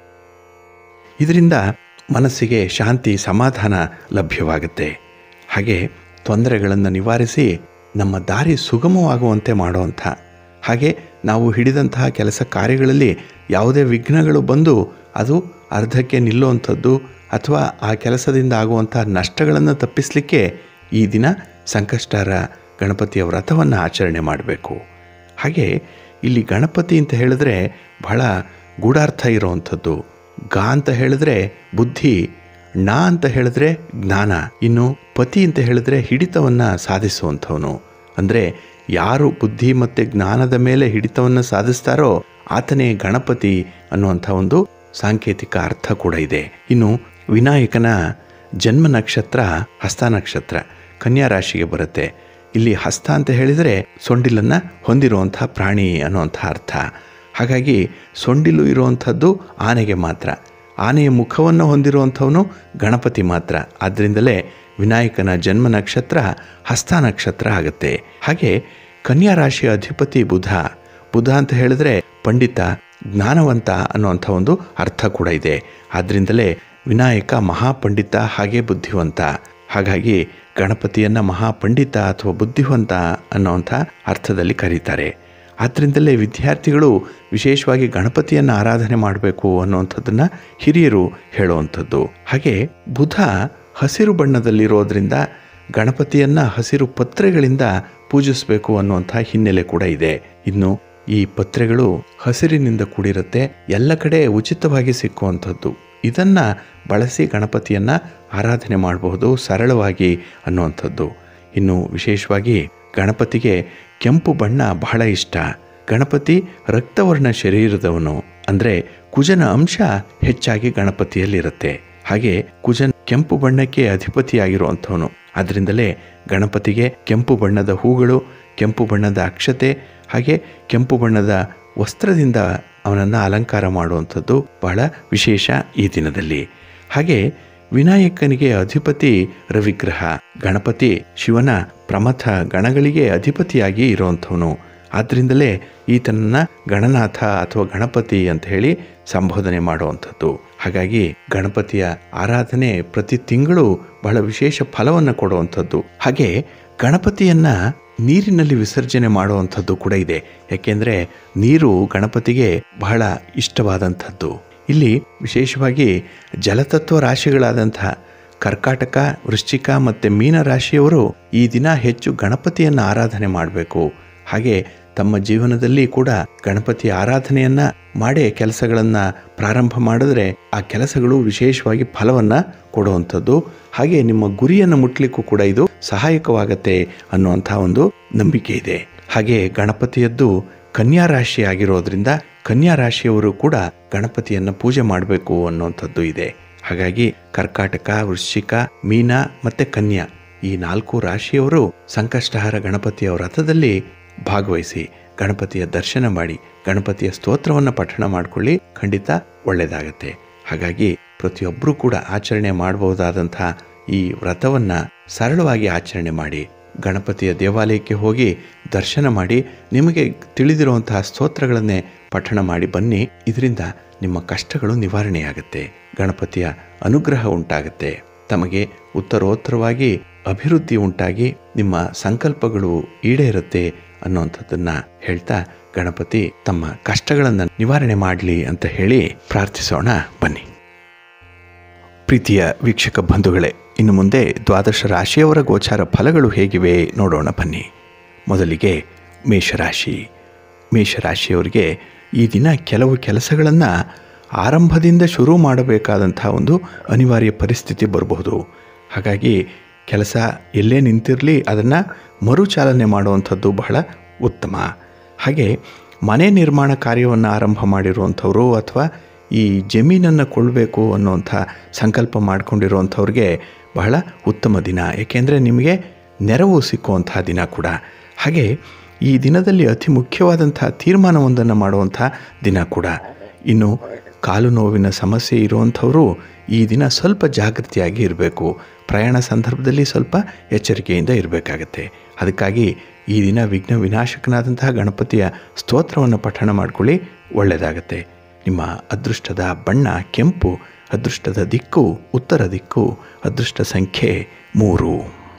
ಇದರಿಂದ ಮನಸ್ಸಿಗೆ ಶಾಂತಿ ಸಮಾಧಾನ ಲಭ್ಯವಾಗುತ್ತೆ ಹಾಗೆ ತೊಂದರೆಗಳನ್ನು ನಿವಾರಿಸಿ ನಮ್ಮ ದಾರಿ ಸುಗಮವಾಗುವಂತೆ ಮಾಡುವಂಥ ಹಾಗೆ ನಾವು ಹಿಡಿದಂತಹ ಕೆಲಸ ಕಾರ್ಯಗಳಲ್ಲಿ ಯಾವುದೇ ವಿಘ್ನಗಳು ಬಂದು ಅದು ಅರ್ಧಕ್ಕೆ ನಿಲ್ಲುವಂಥದ್ದು ಅಥವಾ ಆ ಕೆಲಸದಿಂದ ಆಗುವಂಥ ನಷ್ಟಗಳನ್ನು ತಪ್ಪಿಸಲಿಕ್ಕೆ ಈ ದಿನ ಸಂಕಷ್ಟರ ಗಣಪತಿಯ ವ್ರತವನ್ನು ಆಚರಣೆ ಮಾಡಬೇಕು ಹಾಗೆ ಇಲ್ಲಿ ಗಣಪತಿ ಅಂತ ಹೇಳಿದ್ರೆ ಬಹಳ ಗೂಢಾರ್ಥ ಇರುವಂಥದ್ದು ಗಾ ಅಂತ ಹೇಳಿದ್ರೆ ಬುದ್ಧಿ ಣ ಅಂತ ಹೇಳಿದ್ರೆ ಜ್ಞಾನ ಇನ್ನು ಪತಿ ಅಂತ ಹೇಳಿದ್ರೆ ಹಿಡಿತವನ್ನು ಸಾಧಿಸುವಂಥವನು ಅಂದರೆ ಯಾರು ಬುದ್ಧಿ ಮತ್ತು ಜ್ಞಾನದ ಮೇಲೆ ಹಿಡಿತವನ್ನು ಸಾಧಿಸ್ತಾರೋ ಆತನೇ ಗಣಪತಿ ಅನ್ನುವಂಥ ಒಂದು ಸಾಂಕೇತಿಕ ಅರ್ಥ ಕೂಡ ಇದೆ ಇನ್ನು ವಿನಾಯಕನ ಜನ್ಮ ನಕ್ಷತ್ರ ಹಸ್ತ ನಕ್ಷತ್ರ ಕನ್ಯಾ ರಾಶಿಗೆ ಬರುತ್ತೆ ಇಲ್ಲಿ ಹಸ್ತ ಅಂತ ಹೇಳಿದರೆ ಸೊಂಡಿಲನ್ನು ಹೊಂದಿರುವಂಥ ಪ್ರಾಣಿ ಅನ್ನುವಂಥ ಅರ್ಥ ಹಾಗಾಗಿ ಸೊಂಡಿಲು ಇರುವಂಥದ್ದು ಆನೆಗೆ ಮಾತ್ರ ಆನೆಯ ಮುಖವನ್ನು ಹೊಂದಿರುವಂಥವನು ಗಣಪತಿ ಮಾತ್ರ ಆದ್ದರಿಂದಲೇ ವಿನಾಯಕನ ಜನ್ಮ ನಕ್ಷತ್ರ ಹಸ್ತ ನಕ್ಷತ್ರ ಆಗುತ್ತೆ ಹಾಗೆ ಕನ್ಯಾ ರಾಶಿಯ ಅಧಿಪತಿ ಬುಧ ಬುಧ ಅಂತ ಹೇಳಿದ್ರೆ ಪಂಡಿತ ಜ್ಞಾನವಂತ ಅನ್ನುವಂಥ ಒಂದು ಅರ್ಥ ಕೂಡ ಇದೆ ಆದ್ದರಿಂದಲೇ ವಿನಾಯಕ ಮಹಾಪಂಡಿತ ಹಾಗೆ ಬುದ್ಧಿವಂತ ಹಾಗಾಗಿ ಗಣಪತಿಯನ್ನು ಮಹಾಪಂಡಿತ ಅಥವಾ ಬುದ್ಧಿವಂತ ಅನ್ನೋವಂಥ ಅರ್ಥದಲ್ಲಿ ಕರೀತಾರೆ ಆದ್ದರಿಂದಲೇ ವಿದ್ಯಾರ್ಥಿಗಳು ವಿಶೇಷವಾಗಿ ಗಣಪತಿಯನ್ನು ಆರಾಧನೆ ಮಾಡಬೇಕು ಅನ್ನುವಂಥದ್ದನ್ನು ಹಿರಿಯರು ಹೇಳುವಂಥದ್ದು ಹಾಗೆ ಬುಧ ಹಸಿರು ಬಣ್ಣದಲ್ಲಿರೋದ್ರಿಂದ ಗಣಪತಿಯನ್ನು ಹಸಿರು ಪತ್ರೆಗಳಿಂದ ಪೂಜಿಸಬೇಕು ಅನ್ನುವಂಥ ಹಿನ್ನೆಲೆ ಕೂಡ ಇದೆ ಇನ್ನು ಈ ಪತ್ರೆಗಳು ಹಸಿರಿನಿಂದ ಕೂಡಿರುತ್ತೆ ಎಲ್ಲ ಕಡೆ ಉಚಿತವಾಗಿ ಸಿಕ್ಕುವಂಥದ್ದು ಇದನ್ನ ಬಳಸಿ ಗಣಪತಿಯನ್ನ ಆರಾಧನೆ ಮಾಡಬಹುದು ಸರಳವಾಗಿ ಅನ್ನುವಂಥದ್ದು ಇನ್ನು ವಿಶೇಷವಾಗಿ ಗಣಪತಿಗೆ ಕೆಂಪು ಬಣ್ಣ ಬಹಳ ಇಷ್ಟ ಗಣಪತಿ ರಕ್ತವರ್ಣ ಶರೀರದವನು ಅಂದರೆ ಕುಜನ ಅಂಶ ಹೆಚ್ಚಾಗಿ ಗಣಪತಿಯಲ್ಲಿರುತ್ತೆ ಹಾಗೆ ಕುಜನ್ ಕೆಂಪು ಬಣ್ಣಕ್ಕೆ ಅಧಿಪತಿಯಾಗಿರುವಂಥವನು ಅದರಿಂದಲೇ ಗಣಪತಿಗೆ ಕೆಂಪು ಬಣ್ಣದ ಹೂಗಳು ಕೆಂಪು ಬಣ್ಣದ ಅಕ್ಷತೆ ಹಾಗೆ ಕೆಂಪು ಬಣ್ಣದ ವಸ್ತ್ರದಿಂದ ಅವನನ್ನು ಅಲಂಕಾರ ಮಾಡುವಂಥದ್ದು ಬಹಳ ವಿಶೇಷ ಈ ದಿನದಲ್ಲಿ ಹಾಗೆ ವಿನಾಯಕನಿಗೆ ಅಧಿಪತಿ ರವಿಗ್ರಹ ಗಣಪತಿ ಶಿವನ ಪ್ರಮಥ ಗಣಗಳಿಗೆ ಅಧಿಪತಿಯಾಗಿ ಇರುವಂಥವನು ಆದ್ದರಿಂದಲೇ ಈತನನ್ನ ಗಣನಾಥ ಅಥವಾ ಗಣಪತಿ ಅಂತ ಹೇಳಿ ಸಂಬೋಧನೆ ಮಾಡುವಂಥದ್ದು ಹಾಗಾಗಿ ಗಣಪತಿಯ ಆರಾಧನೆ ಪ್ರತಿ ತಿಂಗಳು ಬಹಳ ವಿಶೇಷ ಫಲವನ್ನು ಕೊಡುವಂಥದ್ದು ಹಾಗೆ ಗಣಪತಿಯನ್ನ ನೀರಿನಲ್ಲಿ ವಿಸರ್ಜನೆ ಮಾಡುವಂಥದ್ದು ಕೂಡ ಇದೆ ಯಾಕೆಂದ್ರೆ ನೀರು ಗಣಪತಿಗೆ ಬಹಳ ಇಷ್ಟವಾದಂಥದ್ದು ಇಲ್ಲಿ ವಿಶೇಷವಾಗಿ ಜಲತತ್ವ ರಾಶಿಗಳಾದಂತಹ ಕರ್ಕಾಟಕ ವೃಶ್ಚಿಕ ಮತ್ತು ಮೀನ ರಾಶಿಯವರು ಈ ದಿನ ಹೆಚ್ಚು ಗಣಪತಿಯನ್ನು ಆರಾಧನೆ ಮಾಡಬೇಕು ಹಾಗೆ ತಮ್ಮ ಜೀವನದಲ್ಲಿ ಕೂಡ ಗಣಪತಿ ಆರಾಧನೆಯನ್ನ ಮಾಡೇ ಕೆಲಸಗಳನ್ನ ಪ್ರಾರಂಭ ಮಾಡಿದ್ರೆ ಆ ಕೆಲಸಗಳು ವಿಶೇಷವಾಗಿ ಫಲವನ್ನ ಕೊಡುವಂಥದ್ದು ಹಾಗೆ ನಿಮ್ಮ ಗುರಿಯನ್ನು ಮುಟ್ಲಿಕ್ಕೂ ಕೂಡ ಇದು ಸಹಾಯಕವಾಗತ್ತೆ ಅನ್ನುವಂಥ ಒಂದು ನಂಬಿಕೆ ಇದೆ ಹಾಗೆ ಗಣಪತಿಯದ್ದು ಕನ್ಯಾ ರಾಶಿ ಆಗಿರೋದ್ರಿಂದ ಕನ್ಯಾ ರಾಶಿಯವರು ಕೂಡ ಗಣಪತಿಯನ್ನು ಪೂಜೆ ಮಾಡಬೇಕು ಅನ್ನುವಂಥದ್ದು ಇದೆ ಹಾಗಾಗಿ ಕರ್ಕಾಟಕ ವೃಶ್ಚಿಕ ಮೀನ ಮತ್ತೆ ಕನ್ಯಾ ಈ ನಾಲ್ಕು ರಾಶಿಯವರು ಸಂಕಷ್ಟಹಾರ ಗಣಪತಿಯ ವ್ರತದಲ್ಲಿ ಭಾಗವಹಿಸಿ ಗಣಪತಿಯ ದರ್ಶನ ಮಾಡಿ ಗಣಪತಿಯ ಸ್ತೋತ್ರವನ್ನು ಪಠಣ ಮಾಡಿಕೊಳ್ಳಿ ಖಂಡಿತ ಒಳ್ಳೆಯದಾಗತ್ತೆ ಹಾಗಾಗಿ ಪ್ರತಿಯೊಬ್ಬರೂ ಕೂಡ ಆಚರಣೆ ಮಾಡಬಹುದಾದಂತಹ ಈ ವ್ರತವನ್ನ ಸರಳವಾಗಿ ಆಚರಣೆ ಮಾಡಿ ಗಣಪತಿಯ ದೇವಾಲಯಕ್ಕೆ ಹೋಗಿ ದರ್ಶನ ಮಾಡಿ ನಿಮಗೆ ತಿಳಿದಿರುವಂತಹ ಸ್ತೋತ್ರಗಳನ್ನೇ ಪಠಣ ಮಾಡಿ ಬನ್ನಿ ಇದರಿಂದ ನಿಮ್ಮ ಕಷ್ಟಗಳು ನಿವಾರಣೆಯಾಗುತ್ತೆ ಗಣಪತಿಯ ಅನುಗ್ರಹ ಉಂಟಾಗುತ್ತೆ ತಮಗೆ ಉತ್ತರೋತ್ತರವಾಗಿ ಅಭಿವೃದ್ಧಿ ಉಂಟಾಗಿ ನಿಮ್ಮ ಸಂಕಲ್ಪಗಳು ಈಡೇರುತ್ತೆ ಅನ್ನುವಂಥದ್ದನ್ನ ಹೇಳ್ತಾ ಗಣಪತಿ ತಮ್ಮ ಕಷ್ಟಗಳನ್ನು ನಿವಾರಣೆ ಮಾಡಲಿ ಅಂತ ಹೇಳಿ ಪ್ರಾರ್ಥಿಸೋಣ ಬನ್ನಿ ಪ್ರೀತಿಯ ವೀಕ್ಷಕ ಬಂಧುಗಳೇ ಇನ್ನು ಮುಂದೆ ದ್ವಾದಶ ರಾಶಿಯವರ ಗೋಚಾರ ಫಲಗಳು ಹೇಗಿವೆ ನೋಡೋಣ ಬನ್ನಿ ಮೊದಲಿಗೆ ಮೇಷರಾಶಿ ಮೇಷರಾಶಿಯವರಿಗೆ ಈ ದಿನ ಕೆಲವು ಕೆಲಸಗಳನ್ನು ಆರಂಭದಿಂದ ಶುರು ಮಾಡಬೇಕಾದಂಥ ಒಂದು ಅನಿವಾರ್ಯ ಪರಿಸ್ಥಿತಿ ಬರಬಹುದು ಹಾಗಾಗಿ ಕೆಲಸ ಎಲ್ಲೇ ನಿಂತಿರಲಿ ಅದನ್ನು ಮರುಚಾಲನೆ ಮಾಡುವಂಥದ್ದು ಬಹಳ ಉತ್ತಮ ಹಾಗೆ ಮನೆ ನಿರ್ಮಾಣ ಕಾರ್ಯವನ್ನು ಆರಂಭ ಮಾಡಿರುವಂಥವರು ಅಥವಾ ಈ ಜಮೀನನ್ನು ಕೊಳ್ಳಬೇಕು ಅನ್ನುವಂಥ ಸಂಕಲ್ಪ ಮಾಡಿಕೊಂಡಿರುವಂಥವ್ರಿಗೆ ಬಹಳ ಉತ್ತಮ ದಿನ ಏಕೆಂದರೆ ನಿಮಗೆ ನೆರವು ಸಿಕ್ಕುವಂಥ ದಿನ ಕೂಡ ಹಾಗೆ ಈ ದಿನದಲ್ಲಿ ಅತಿ ಮುಖ್ಯವಾದಂಥ ತೀರ್ಮಾನವೊಂದನ್ನು ಮಾಡುವಂಥ ದಿನ ಕೂಡ ಇನ್ನು ಕಾಲು ನೋವಿನ ಸಮಸ್ಯೆ ಇರುವಂಥವರು ಈ ದಿನ ಸ್ವಲ್ಪ ಜಾಗೃತಿಯಾಗಿ ಇರಬೇಕು ಪ್ರಯಾಣ ಸಂದರ್ಭದಲ್ಲಿ ಸ್ವಲ್ಪ ಎಚ್ಚರಿಕೆಯಿಂದ ಇರಬೇಕಾಗತ್ತೆ ಅದಕ್ಕಾಗಿ ಈ ದಿನ ವಿಘ್ನ ವಿನಾಶಕನಾದಂತಹ ಗಣಪತಿಯ ಸ್ತೋತ್ರವನ್ನು ಪಠಣ ಮಾಡ್ಕೊಳ್ಳಿ ಒಳ್ಳೆಯದಾಗತ್ತೆ ನಿಮ್ಮ ಅದೃಷ್ಟದ ಬಣ್ಣ ಕೆಂಪು ಅದೃಷ್ಟದ ದಿಕ್ಕು ಉತ್ತರ ದಿಕ್ಕು ಅದೃಷ್ಟ ಸಂಖ್ಯೆ ಮೂರು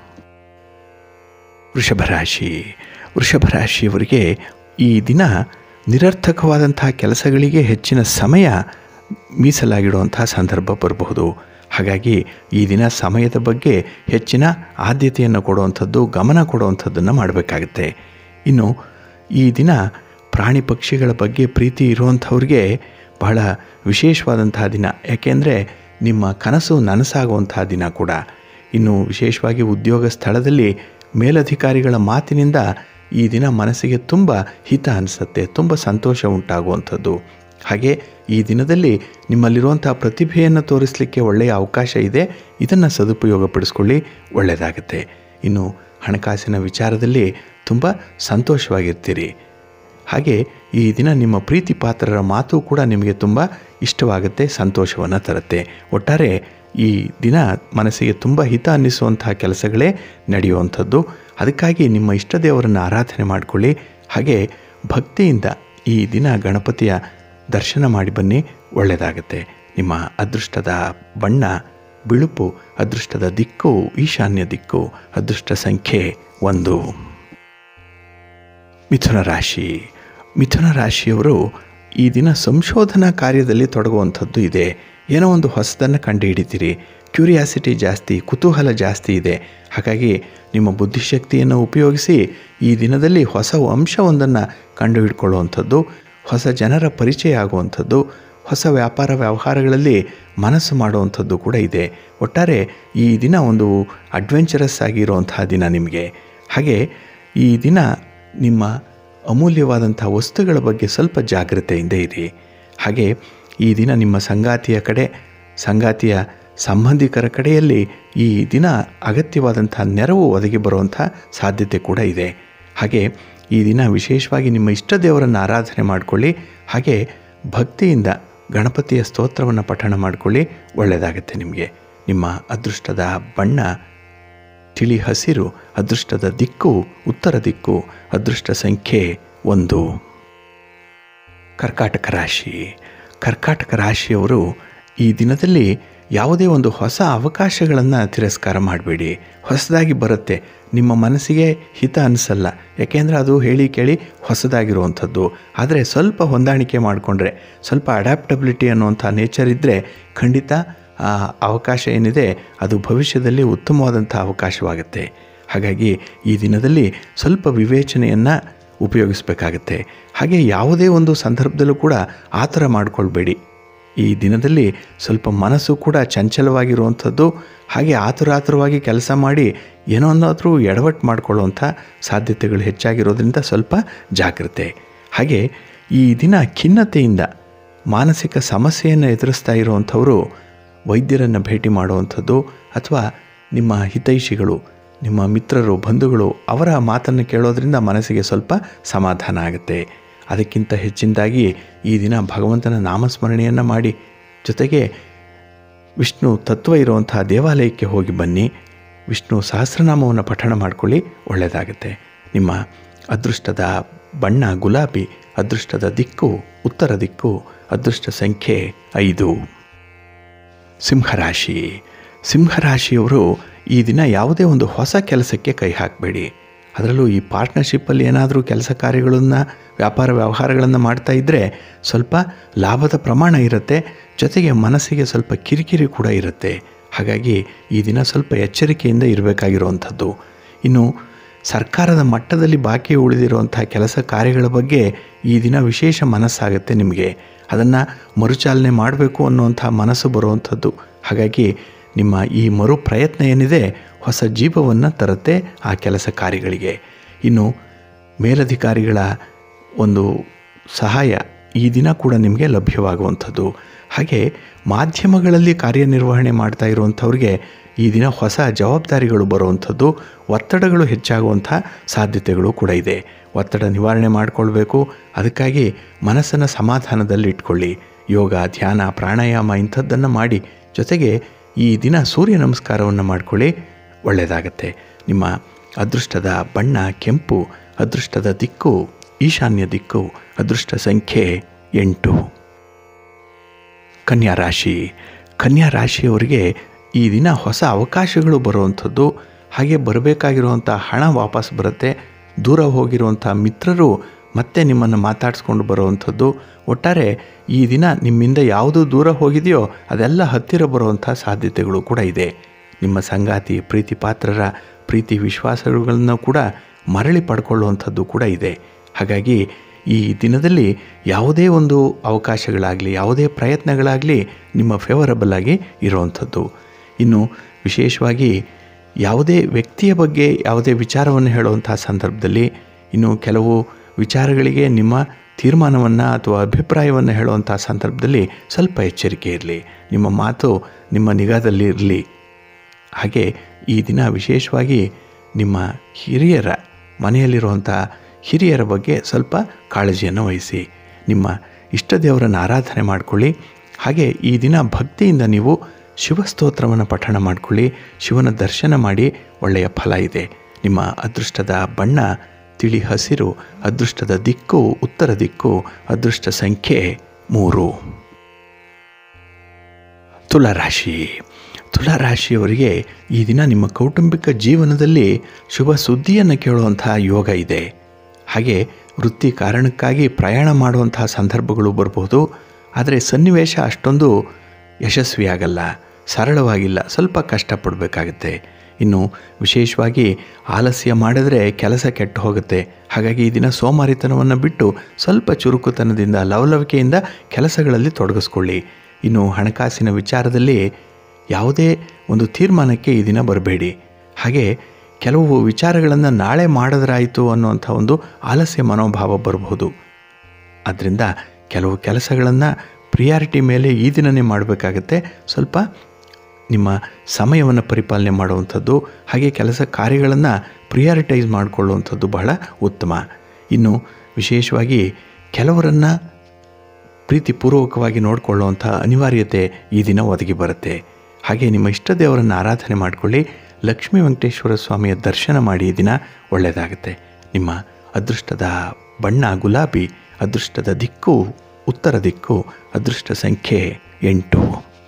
ವೃಷಭರಾಶಿ ವೃಷಭರಾಶಿಯವರಿಗೆ ಈ ದಿನ ನಿರರ್ಥಕವಾದಂತಹ ಕೆಲಸಗಳಿಗೆ ಹೆಚ್ಚಿನ ಸಮಯ ಮೀಸಲಾಗಿಡುವಂತಹ ಸಂದರ್ಭ ಬರಬಹುದು ಹಾಗಾಗಿ ಈ ದಿನ ಸಮಯದ ಬಗ್ಗೆ ಹೆಚ್ಚಿನ ಆದ್ಯತೆಯನ್ನು ಕೊಡುವಂಥದ್ದು ಗಮನ ಕೊಡುವಂಥದ್ದನ್ನು ಮಾಡಬೇಕಾಗತ್ತೆ ಇನ್ನು ಈ ದಿನ ಪ್ರಾಣಿ ಪಕ್ಷಿಗಳ ಬಗ್ಗೆ ಪ್ರೀತಿ ಇರುವಂಥವ್ರಿಗೆ ಬಹಳ ವಿಶೇಷವಾದಂತಹ ದಿನ ಯಾಕೆಂದರೆ ನಿಮ್ಮ ಕನಸು ನನಸಾಗುವಂತಹ ದಿನ ಕೂಡ ಇನ್ನು ವಿಶೇಷವಾಗಿ ಉದ್ಯೋಗ ಸ್ಥಳದಲ್ಲಿ ಮೇಲಧಿಕಾರಿಗಳ ಮಾತಿನಿಂದ ಈ ದಿನ ಮನಸ್ಸಿಗೆ ತುಂಬ ಹಿತ ಅನಿಸುತ್ತೆ ತುಂಬ ಸಂತೋಷ ಉಂಟಾಗುವಂಥದ್ದು ಹಾಗೆ ಈ ದಿನದಲ್ಲಿ ನಿಮ್ಮಲ್ಲಿರುವಂಥ ಪ್ರತಿಭೆಯನ್ನು ತೋರಿಸಲಿಕ್ಕೆ ಒಳ್ಳೆಯ ಅವಕಾಶ ಇದೆ ಇದನ್ನು ಸದುಪಯೋಗಪಡಿಸ್ಕೊಳ್ಳಿ ಒಳ್ಳೆಯದಾಗುತ್ತೆ ಇನ್ನು ಹಣಕಾಸಿನ ವಿಚಾರದಲ್ಲಿ ತುಂಬ ಸಂತೋಷವಾಗಿರ್ತೀರಿ ಹಾಗೆ ಈ ದಿನ ನಿಮ್ಮ ಪ್ರೀತಿ ಪಾತ್ರರ ಮಾತು ಕೂಡ ನಿಮಗೆ ತುಂಬ ಇಷ್ಟವಾಗುತ್ತೆ ಸಂತೋಷವನ್ನು ತರುತ್ತೆ ಒಟ್ಟಾರೆ ಈ ದಿನ ಮನಸ್ಸಿಗೆ ತುಂಬ ಹಿತ ಅನ್ನಿಸುವಂತಹ ಕೆಲಸಗಳೇ ನಡೆಯುವಂಥದ್ದು ಅದಕ್ಕಾಗಿ ನಿಮ್ಮ ಇಷ್ಟ ದೇವರನ್ನು ಆರಾಧನೆ ಮಾಡಿಕೊಳ್ಳಿ ಹಾಗೆ ಭಕ್ತಿಯಿಂದ ಈ ದಿನ ಗಣಪತಿಯ ದರ್ಶನ ಮಾಡಿ ಬನ್ನಿ ಒಳ್ಳೆಯದಾಗತ್ತೆ ನಿಮ್ಮ ಅದೃಷ್ಟದ ಬಣ್ಣ ಬಿಳುಪು ಅದೃಷ್ಟದ ದಿಕ್ಕು ಈಶಾನ್ಯ ದಿಕ್ಕು ಅದೃಷ್ಟ ಸಂಖ್ಯೆ ಒಂದು ಮಿಥುನ ರಾಶಿ ಮಿಥುನ ರಾಶಿಯವರು ಈ ದಿನ ಸಂಶೋಧನಾ ಕಾರ್ಯದಲ್ಲಿ ತೊಡಗುವಂಥದ್ದು ಇದೆ ಏನೋ ಒಂದು ಹೊಸದನ್ನು ಕಂಡುಹಿಡಿತೀರಿ ಕ್ಯೂರಿಯಾಸಿಟಿ ಜಾಸ್ತಿ ಕುತೂಹಲ ಜಾಸ್ತಿ ಇದೆ ಹಾಗಾಗಿ ನಿಮ್ಮ ಬುದ್ಧಿಶಕ್ತಿಯನ್ನು ಉಪಯೋಗಿಸಿ ಈ ದಿನದಲ್ಲಿ ಹೊಸ ಅಂಶವೊಂದನ್ನು ಕಂಡುಹಿಡ್ಕೊಳ್ಳುವಂಥದ್ದು ಹೊಸ ಜನರ ಪರಿಚಯ ಆಗುವಂಥದ್ದು ಹೊಸ ವ್ಯಾಪಾರ ವ್ಯವಹಾರಗಳಲ್ಲಿ ಮನಸ್ಸು ಮಾಡುವಂಥದ್ದು ಕೂಡ ಇದೆ ಒಟ್ಟಾರೆ ಈ ದಿನ ಒಂದು ಅಡ್ವೆಂಚರಸ್ ಆಗಿರುವಂತಹ ದಿನ ನಿಮಗೆ ಹಾಗೆ ಈ ದಿನ ನಿಮ್ಮ ಅಮೂಲ್ಯವಾದಂಥ ವಸ್ತುಗಳ ಬಗ್ಗೆ ಸ್ವಲ್ಪ ಜಾಗ್ರತೆಯಿಂದ ಇರಿ ಹಾಗೆ ಈ ದಿನ ನಿಮ್ಮ ಸಂಗಾತಿಯ ಕಡೆ ಸಂಗಾತಿಯ ಸಂಬಂಧಿಕರ ಕಡೆಯಲ್ಲಿ ಈ ದಿನ ಅಗತ್ಯವಾದಂಥ ನೆರವು ಒದಗಿ ಬರುವಂಥ ಸಾಧ್ಯತೆ ಕೂಡ ಇದೆ ಹಾಗೆ ಈ ದಿನ ವಿಶೇಷವಾಗಿ ನಿಮ್ಮ ಇಷ್ಟ ದೇವರನ್ನು ಆರಾಧನೆ ಮಾಡಿಕೊಳ್ಳಿ ಹಾಗೆ ಭಕ್ತಿಯಿಂದ ಗಣಪತಿಯ ಸ್ತೋತ್ರವನ್ನು ಪಠಣ ಮಾಡಿಕೊಳ್ಳಿ ಒಳ್ಳೆಯದಾಗತ್ತೆ ನಿಮಗೆ ನಿಮ್ಮ ಅದೃಷ್ಟದ ಬಣ್ಣ ತಿಳಿ ಹಸಿರು ಅದೃಷ್ಟದ ದಿಕ್ಕು ಉತ್ತರ ದಿಕ್ಕು ಅದೃಷ್ಟ ಸಂಖ್ಯೆ ಒಂದು ಕರ್ಕಾಟಕ ರಾಶಿ ಕರ್ಕಾಟಕ ರಾಶಿಯವರು ಈ ದಿನದಲ್ಲಿ ಯಾವುದೇ ಒಂದು ಹೊಸ ಅವಕಾಶಗಳನ್ನು ತಿರಸ್ಕಾರ ಮಾಡಬೇಡಿ ಹೊಸದಾಗಿ ಬರುತ್ತೆ ನಿಮ್ಮ ಮನಸ್ಸಿಗೆ ಹಿತ ಅನಿಸಲ್ಲ ಯಾಕೆಂದರೆ ಅದು ಹೇಳಿ ಕೇಳಿ ಹೊಸದಾಗಿರುವಂಥದ್ದು ಆದರೆ ಸ್ವಲ್ಪ ಹೊಂದಾಣಿಕೆ ಮಾಡಿಕೊಂಡ್ರೆ ಸ್ವಲ್ಪ ಅಡ್ಯಾಪ್ಟಬಿಲಿಟಿ ಅನ್ನುವಂಥ ನೇಚರ್ ಇದ್ದರೆ ಖಂಡಿತ ಆ ಅವಕಾಶ ಏನಿದೆ ಅದು ಭವಿಷ್ಯದಲ್ಲಿ ಉತ್ತಮವಾದಂಥ ಅವಕಾಶವಾಗುತ್ತೆ ಹಾಗಾಗಿ ಈ ದಿನದಲ್ಲಿ ಸ್ವಲ್ಪ ವಿವೇಚನೆಯನ್ನು ಉಪಯೋಗಿಸಬೇಕಾಗತ್ತೆ ಹಾಗೆ ಯಾವುದೇ ಒಂದು ಸಂದರ್ಭದಲ್ಲೂ ಕೂಡ ಆ ಥರ ಮಾಡಿಕೊಳ್ಬೇಡಿ ಈ ದಿನದಲ್ಲಿ ಸ್ವಲ್ಪ ಮನಸ್ಸು ಕೂಡ ಚಂಚಲವಾಗಿರುವಂಥದ್ದು ಹಾಗೆ ಆತುರಾತುರವಾಗಿ ಕೆಲಸ ಮಾಡಿ ಏನೋ ಒಂದಾದರೂ ಎಡವಟ್ಟು ಮಾಡಿಕೊಳ್ಳುವಂಥ ಸಾಧ್ಯತೆಗಳು ಹೆಚ್ಚಾಗಿರೋದ್ರಿಂದ ಸ್ವಲ್ಪ ಜಾಗ್ರತೆ ಹಾಗೆ ಈ ದಿನ ಖಿನ್ನತೆಯಿಂದ ಮಾನಸಿಕ ಸಮಸ್ಯೆಯನ್ನು ಎದುರಿಸ್ತಾ ಇರುವಂಥವರು ವೈದ್ಯರನ್ನು ಭೇಟಿ ಮಾಡುವಂಥದ್ದು ಅಥವಾ ನಿಮ್ಮ ಹಿತೈಷಿಗಳು ನಿಮ್ಮ ಮಿತ್ರರು ಬಂಧುಗಳು ಅವರ ಮಾತನ್ನು ಕೇಳೋದ್ರಿಂದ ಮನಸ್ಸಿಗೆ ಸ್ವಲ್ಪ ಸಮಾಧಾನ ಆಗುತ್ತೆ ಅದಕ್ಕಿಂತ ಹೆಚ್ಚಿನದಾಗಿ ಈ ದಿನ ಭಗವಂತನ ನಾಮಸ್ಮರಣೆಯನ್ನು ಮಾಡಿ ಜೊತೆಗೆ ವಿಷ್ಣು ತತ್ವ ಇರುವಂಥ ದೇವಾಲಯಕ್ಕೆ ಹೋಗಿ ಬನ್ನಿ ವಿಷ್ಣು ಸಹಸ್ರನಾಮವನ್ನು ಪಠಣ ಮಾಡಿಕೊಳ್ಳಿ ಒಳ್ಳೆಯದಾಗುತ್ತೆ ನಿಮ್ಮ ಅದೃಷ್ಟದ ಬಣ್ಣ ಗುಲಾಬಿ ಅದೃಷ್ಟದ ದಿಕ್ಕು ಉತ್ತರ ದಿಕ್ಕು ಅದೃಷ್ಟ ಸಂಖ್ಯೆ ಐದು ಸಿಂಹರಾಶಿ ಸಿಂಹರಾಶಿಯವರು ಈ ದಿನ ಯಾವುದೇ ಒಂದು ಹೊಸ ಕೆಲಸಕ್ಕೆ ಕೈ ಹಾಕಬೇಡಿ ಅದರಲ್ಲೂ ಈ ಪಾರ್ಟ್ನರ್ಶಿಪ್ಪಲ್ಲಿ ಏನಾದರೂ ಕೆಲಸ ಕಾರ್ಯಗಳನ್ನು ವ್ಯಾಪಾರ ವ್ಯವಹಾರಗಳನ್ನು ಮಾಡ್ತಾ ಇದ್ದರೆ ಸ್ವಲ್ಪ ಲಾಭದ ಪ್ರಮಾಣ ಇರುತ್ತೆ ಜೊತೆಗೆ ಮನಸ್ಸಿಗೆ ಸ್ವಲ್ಪ ಕಿರಿಕಿರಿ ಕೂಡ ಇರುತ್ತೆ ಹಾಗಾಗಿ ಈ ದಿನ ಸ್ವಲ್ಪ ಎಚ್ಚರಿಕೆಯಿಂದ ಇರಬೇಕಾಗಿರುವಂಥದ್ದು ಇನ್ನು ಸರ್ಕಾರದ ಮಟ್ಟದಲ್ಲಿ ಬಾಕಿ ಉಳಿದಿರುವಂಥ ಕೆಲಸ ಕಾರ್ಯಗಳ ಬಗ್ಗೆ ಈ ದಿನ ವಿಶೇಷ ಮನಸ್ಸಾಗುತ್ತೆ ನಿಮಗೆ ಅದನ್ನು ಮರುಚಾಲನೆ ಮಾಡಬೇಕು ಅನ್ನುವಂಥ ಮನಸ್ಸು ಬರುವಂಥದ್ದು ಹಾಗಾಗಿ ನಿಮ್ಮ ಈ ಮರು ಪ್ರಯತ್ನ ಏನಿದೆ ಹೊಸ ಜೀವವನ್ನು ತರುತ್ತೆ ಆ ಕೆಲಸ ಕಾರ್ಯಗಳಿಗೆ ಇನ್ನು ಮೇಲಧಿಕಾರಿಗಳ ಒಂದು ಸಹಾಯ ಈ ದಿನ ಕೂಡ ನಿಮಗೆ ಲಭ್ಯವಾಗುವಂಥದ್ದು ಹಾಗೆ ಮಾಧ್ಯಮಗಳಲ್ಲಿ ಕಾರ್ಯನಿರ್ವಹಣೆ ಮಾಡ್ತಾ ಇರುವಂಥವ್ರಿಗೆ ಈ ದಿನ ಹೊಸ ಜವಾಬ್ದಾರಿಗಳು ಬರುವಂಥದ್ದು ಒತ್ತಡಗಳು ಹೆಚ್ಚಾಗುವಂಥ ಸಾಧ್ಯತೆಗಳು ಕೂಡ ಇದೆ ಒತ್ತಡ ನಿವಾರಣೆ ಮಾಡಿಕೊಳ್ಬೇಕು ಅದಕ್ಕಾಗಿ ಮನಸ್ಸನ್ನು ಸಮಾಧಾನದಲ್ಲಿ ಇಟ್ಕೊಳ್ಳಿ ಯೋಗ ಧ್ಯಾನ ಪ್ರಾಣಾಯಾಮ ಇಂಥದ್ದನ್ನು ಮಾಡಿ ಜೊತೆಗೆ ಈ ದಿನ ಸೂರ್ಯ ನಮಸ್ಕಾರವನ್ನು ಮಾಡಿಕೊಳ್ಳಿ ಒಳ್ಳೆಯದಾಗತ್ತೆ ನಿಮ್ಮ ಅದೃಷ್ಟದ ಬಣ್ಣ ಕೆಂಪು ಅದೃಷ್ಟದ ದಿಕ್ಕು ಈಶಾನ್ಯ ದಿಕ್ಕು ಅದೃಷ್ಟ ಸಂಖ್ಯೆ ಎಂಟು ಕನ್ಯಾ ರಾಶಿ ಕನ್ಯಾ ರಾಶಿಯವರಿಗೆ ಈ ದಿನ ಹೊಸ ಅವಕಾಶಗಳು ಬರುವಂಥದ್ದು ಹಾಗೆ ಬರಬೇಕಾಗಿರುವಂಥ ಹಣ ವಾಪಸ್ ಬರುತ್ತೆ ದೂರ ಹೋಗಿರುವಂಥ ಮಿತ್ರರು ಮತ್ತೆ ನಿಮ್ಮನ್ನು ಮಾತಾಡಿಸ್ಕೊಂಡು ಬರುವಂಥದ್ದು ಒಟ್ಟಾರೆ ಈ ದಿನ ನಿಮ್ಮಿಂದ ಯಾವುದು ದೂರ ಹೋಗಿದೆಯೋ ಅದೆಲ್ಲ ಹತ್ತಿರ ಬರುವಂಥ ಸಾಧ್ಯತೆಗಳು ಕೂಡ ಇದೆ ನಿಮ್ಮ ಸಂಗಾತಿ ಪ್ರೀತಿ ಪಾತ್ರರ ಪ್ರೀತಿ ವಿಶ್ವಾಸಗಳನ್ನು ಕೂಡ ಮರಳಿ ಪಡ್ಕೊಳ್ಳುವಂಥದ್ದು ಕೂಡ ಇದೆ ಹಾಗಾಗಿ ಈ ದಿನದಲ್ಲಿ ಯಾವುದೇ ಒಂದು ಅವಕಾಶಗಳಾಗಲಿ ಯಾವುದೇ ಪ್ರಯತ್ನಗಳಾಗಲಿ ನಿಮ್ಮ ಫೇವರಬಲ್ ಆಗಿ ಇರುವಂಥದ್ದು ಇನ್ನು ವಿಶೇಷವಾಗಿ ಯಾವುದೇ ವ್ಯಕ್ತಿಯ ಬಗ್ಗೆ ಯಾವುದೇ ವಿಚಾರವನ್ನು ಹೇಳುವಂಥ ಸಂದರ್ಭದಲ್ಲಿ ಇನ್ನು ಕೆಲವು ವಿಚಾರಗಳಿಗೆ ನಿಮ್ಮ ತೀರ್ಮಾನವನ್ನು ಅಥವಾ ಅಭಿಪ್ರಾಯವನ್ನು ಹೇಳುವಂಥ ಸಂದರ್ಭದಲ್ಲಿ ಸ್ವಲ್ಪ ಎಚ್ಚರಿಕೆ ಇರಲಿ ನಿಮ್ಮ ಮಾತು ನಿಮ್ಮ ನಿಗಾದಲ್ಲಿ ಇರಲಿ ಹಾಗೆ ಈ ದಿನ ವಿಶೇಷವಾಗಿ ನಿಮ್ಮ ಹಿರಿಯರ ಮನೆಯಲ್ಲಿರುವಂಥ ಹಿರಿಯರ ಬಗ್ಗೆ ಸ್ವಲ್ಪ ಕಾಳಜಿಯನ್ನು ವಹಿಸಿ ನಿಮ್ಮ ಇಷ್ಟ ದೇವರನ್ನು ಆರಾಧನೆ ಮಾಡಿಕೊಳ್ಳಿ ಹಾಗೆ ಈ ದಿನ ಭಕ್ತಿಯಿಂದ ನೀವು ಶಿವಸ್ತೋತ್ರವನ್ನು ಪಠಣ ಮಾಡಿಕೊಳ್ಳಿ ಶಿವನ ದರ್ಶನ ಮಾಡಿ ಒಳ್ಳೆಯ ಫಲ ಇದೆ ನಿಮ್ಮ ಅದೃಷ್ಟದ ಬಣ್ಣ ತಿಳಿ ಹಸಿರು ಅದೃಷ್ಟದ ದಿಕ್ಕು ಉತ್ತರ ದಿಕ್ಕು ಅದೃಷ್ಟ ಸಂಖ್ಯೆ ಮೂರು ತುಲಾರಾಶಿ ತುಲಾರಾಶಿಯವರಿಗೆ ಈ ದಿನ ನಿಮ್ಮ ಕೌಟುಂಬಿಕ ಜೀವನದಲ್ಲಿ ಶುಭ ಸುದ್ದಿಯನ್ನು ಕೇಳುವಂತಹ ಯೋಗ ಇದೆ ಹಾಗೆ ವೃತ್ತಿ ಕಾರಣಕ್ಕಾಗಿ ಪ್ರಯಾಣ ಮಾಡುವಂತಹ ಸಂದರ್ಭಗಳು ಬರಬಹುದು ಆದರೆ ಸನ್ನಿವೇಶ ಅಷ್ಟೊಂದು ಯಶಸ್ವಿಯಾಗಲ್ಲ ಸರಳವಾಗಿಲ್ಲ ಸ್ವಲ್ಪ ಕಷ್ಟಪಡಬೇಕಾಗತ್ತೆ ಇನ್ನು ವಿಶೇಷವಾಗಿ ಆಲಸ್ಯ ಮಾಡಿದ್ರೆ ಕೆಲಸ ಕೆಟ್ಟು ಹೋಗುತ್ತೆ ಹಾಗಾಗಿ ಈ ದಿನ ಸೋಮಾರಿತನವನ್ನು ಬಿಟ್ಟು ಸ್ವಲ್ಪ ಚುರುಕುತನದಿಂದ ಲವಲವಿಕೆಯಿಂದ ಕೆಲಸಗಳಲ್ಲಿ ತೊಡಗಿಸ್ಕೊಳ್ಳಿ ಇನ್ನು ಹಣಕಾಸಿನ ವಿಚಾರದಲ್ಲಿ ಯಾವುದೇ ಒಂದು ತೀರ್ಮಾನಕ್ಕೆ ಈ ದಿನ ಬರಬೇಡಿ ಹಾಗೆ ಕೆಲವು ವಿಚಾರಗಳನ್ನು ನಾಳೆ ಮಾಡಿದ್ರಾಯಿತು ಅನ್ನುವಂಥ ಒಂದು ಆಲಸ್ಯ ಮನೋಭಾವ ಬರಬಹುದು ಆದ್ದರಿಂದ ಕೆಲವು ಕೆಲಸಗಳನ್ನು ಪ್ರಿಯಾರಿಟಿ ಮೇಲೆ ಈ ದಿನವೇ ಮಾಡಬೇಕಾಗತ್ತೆ ಸ್ವಲ್ಪ ನಿಮ್ಮ ಸಮಯವನ್ನು ಪರಿಪಾಲನೆ ಮಾಡುವಂಥದ್ದು ಹಾಗೆ ಕೆಲಸ ಕಾರ್ಯಗಳನ್ನು ಪ್ರಿಯಾರಿಟೈಸ್ ಮಾಡಿಕೊಳ್ಳುವಂಥದ್ದು ಬಹಳ ಉತ್ತಮ ಇನ್ನು ವಿಶೇಷವಾಗಿ ಕೆಲವರನ್ನು ಪ್ರೀತಿಪೂರ್ವಕವಾಗಿ ನೋಡಿಕೊಳ್ಳುವಂಥ ಅನಿವಾರ್ಯತೆ ಈ ದಿನ ಒದಗಿ ಬರುತ್ತೆ ಹಾಗೆ ನಿಮ್ಮ ಇಷ್ಟ ದೇವರನ್ನು ಆರಾಧನೆ ಮಾಡಿಕೊಳ್ಳಿ ಲಕ್ಷ್ಮೀ ವೆಂಕಟೇಶ್ವರ ಸ್ವಾಮಿಯ ದರ್ಶನ ಮಾಡಿ ಈ ದಿನ ಒಳ್ಳೆಯದಾಗುತ್ತೆ ನಿಮ್ಮ ಅದೃಷ್ಟದ ಬಣ್ಣ ಗುಲಾಬಿ ಅದೃಷ್ಟದ ದಿಕ್ಕು ಉತ್ತರ ದಿಕ್ಕು ಅದೃಷ್ಟ ಸಂಖ್ಯೆ ಎಂಟು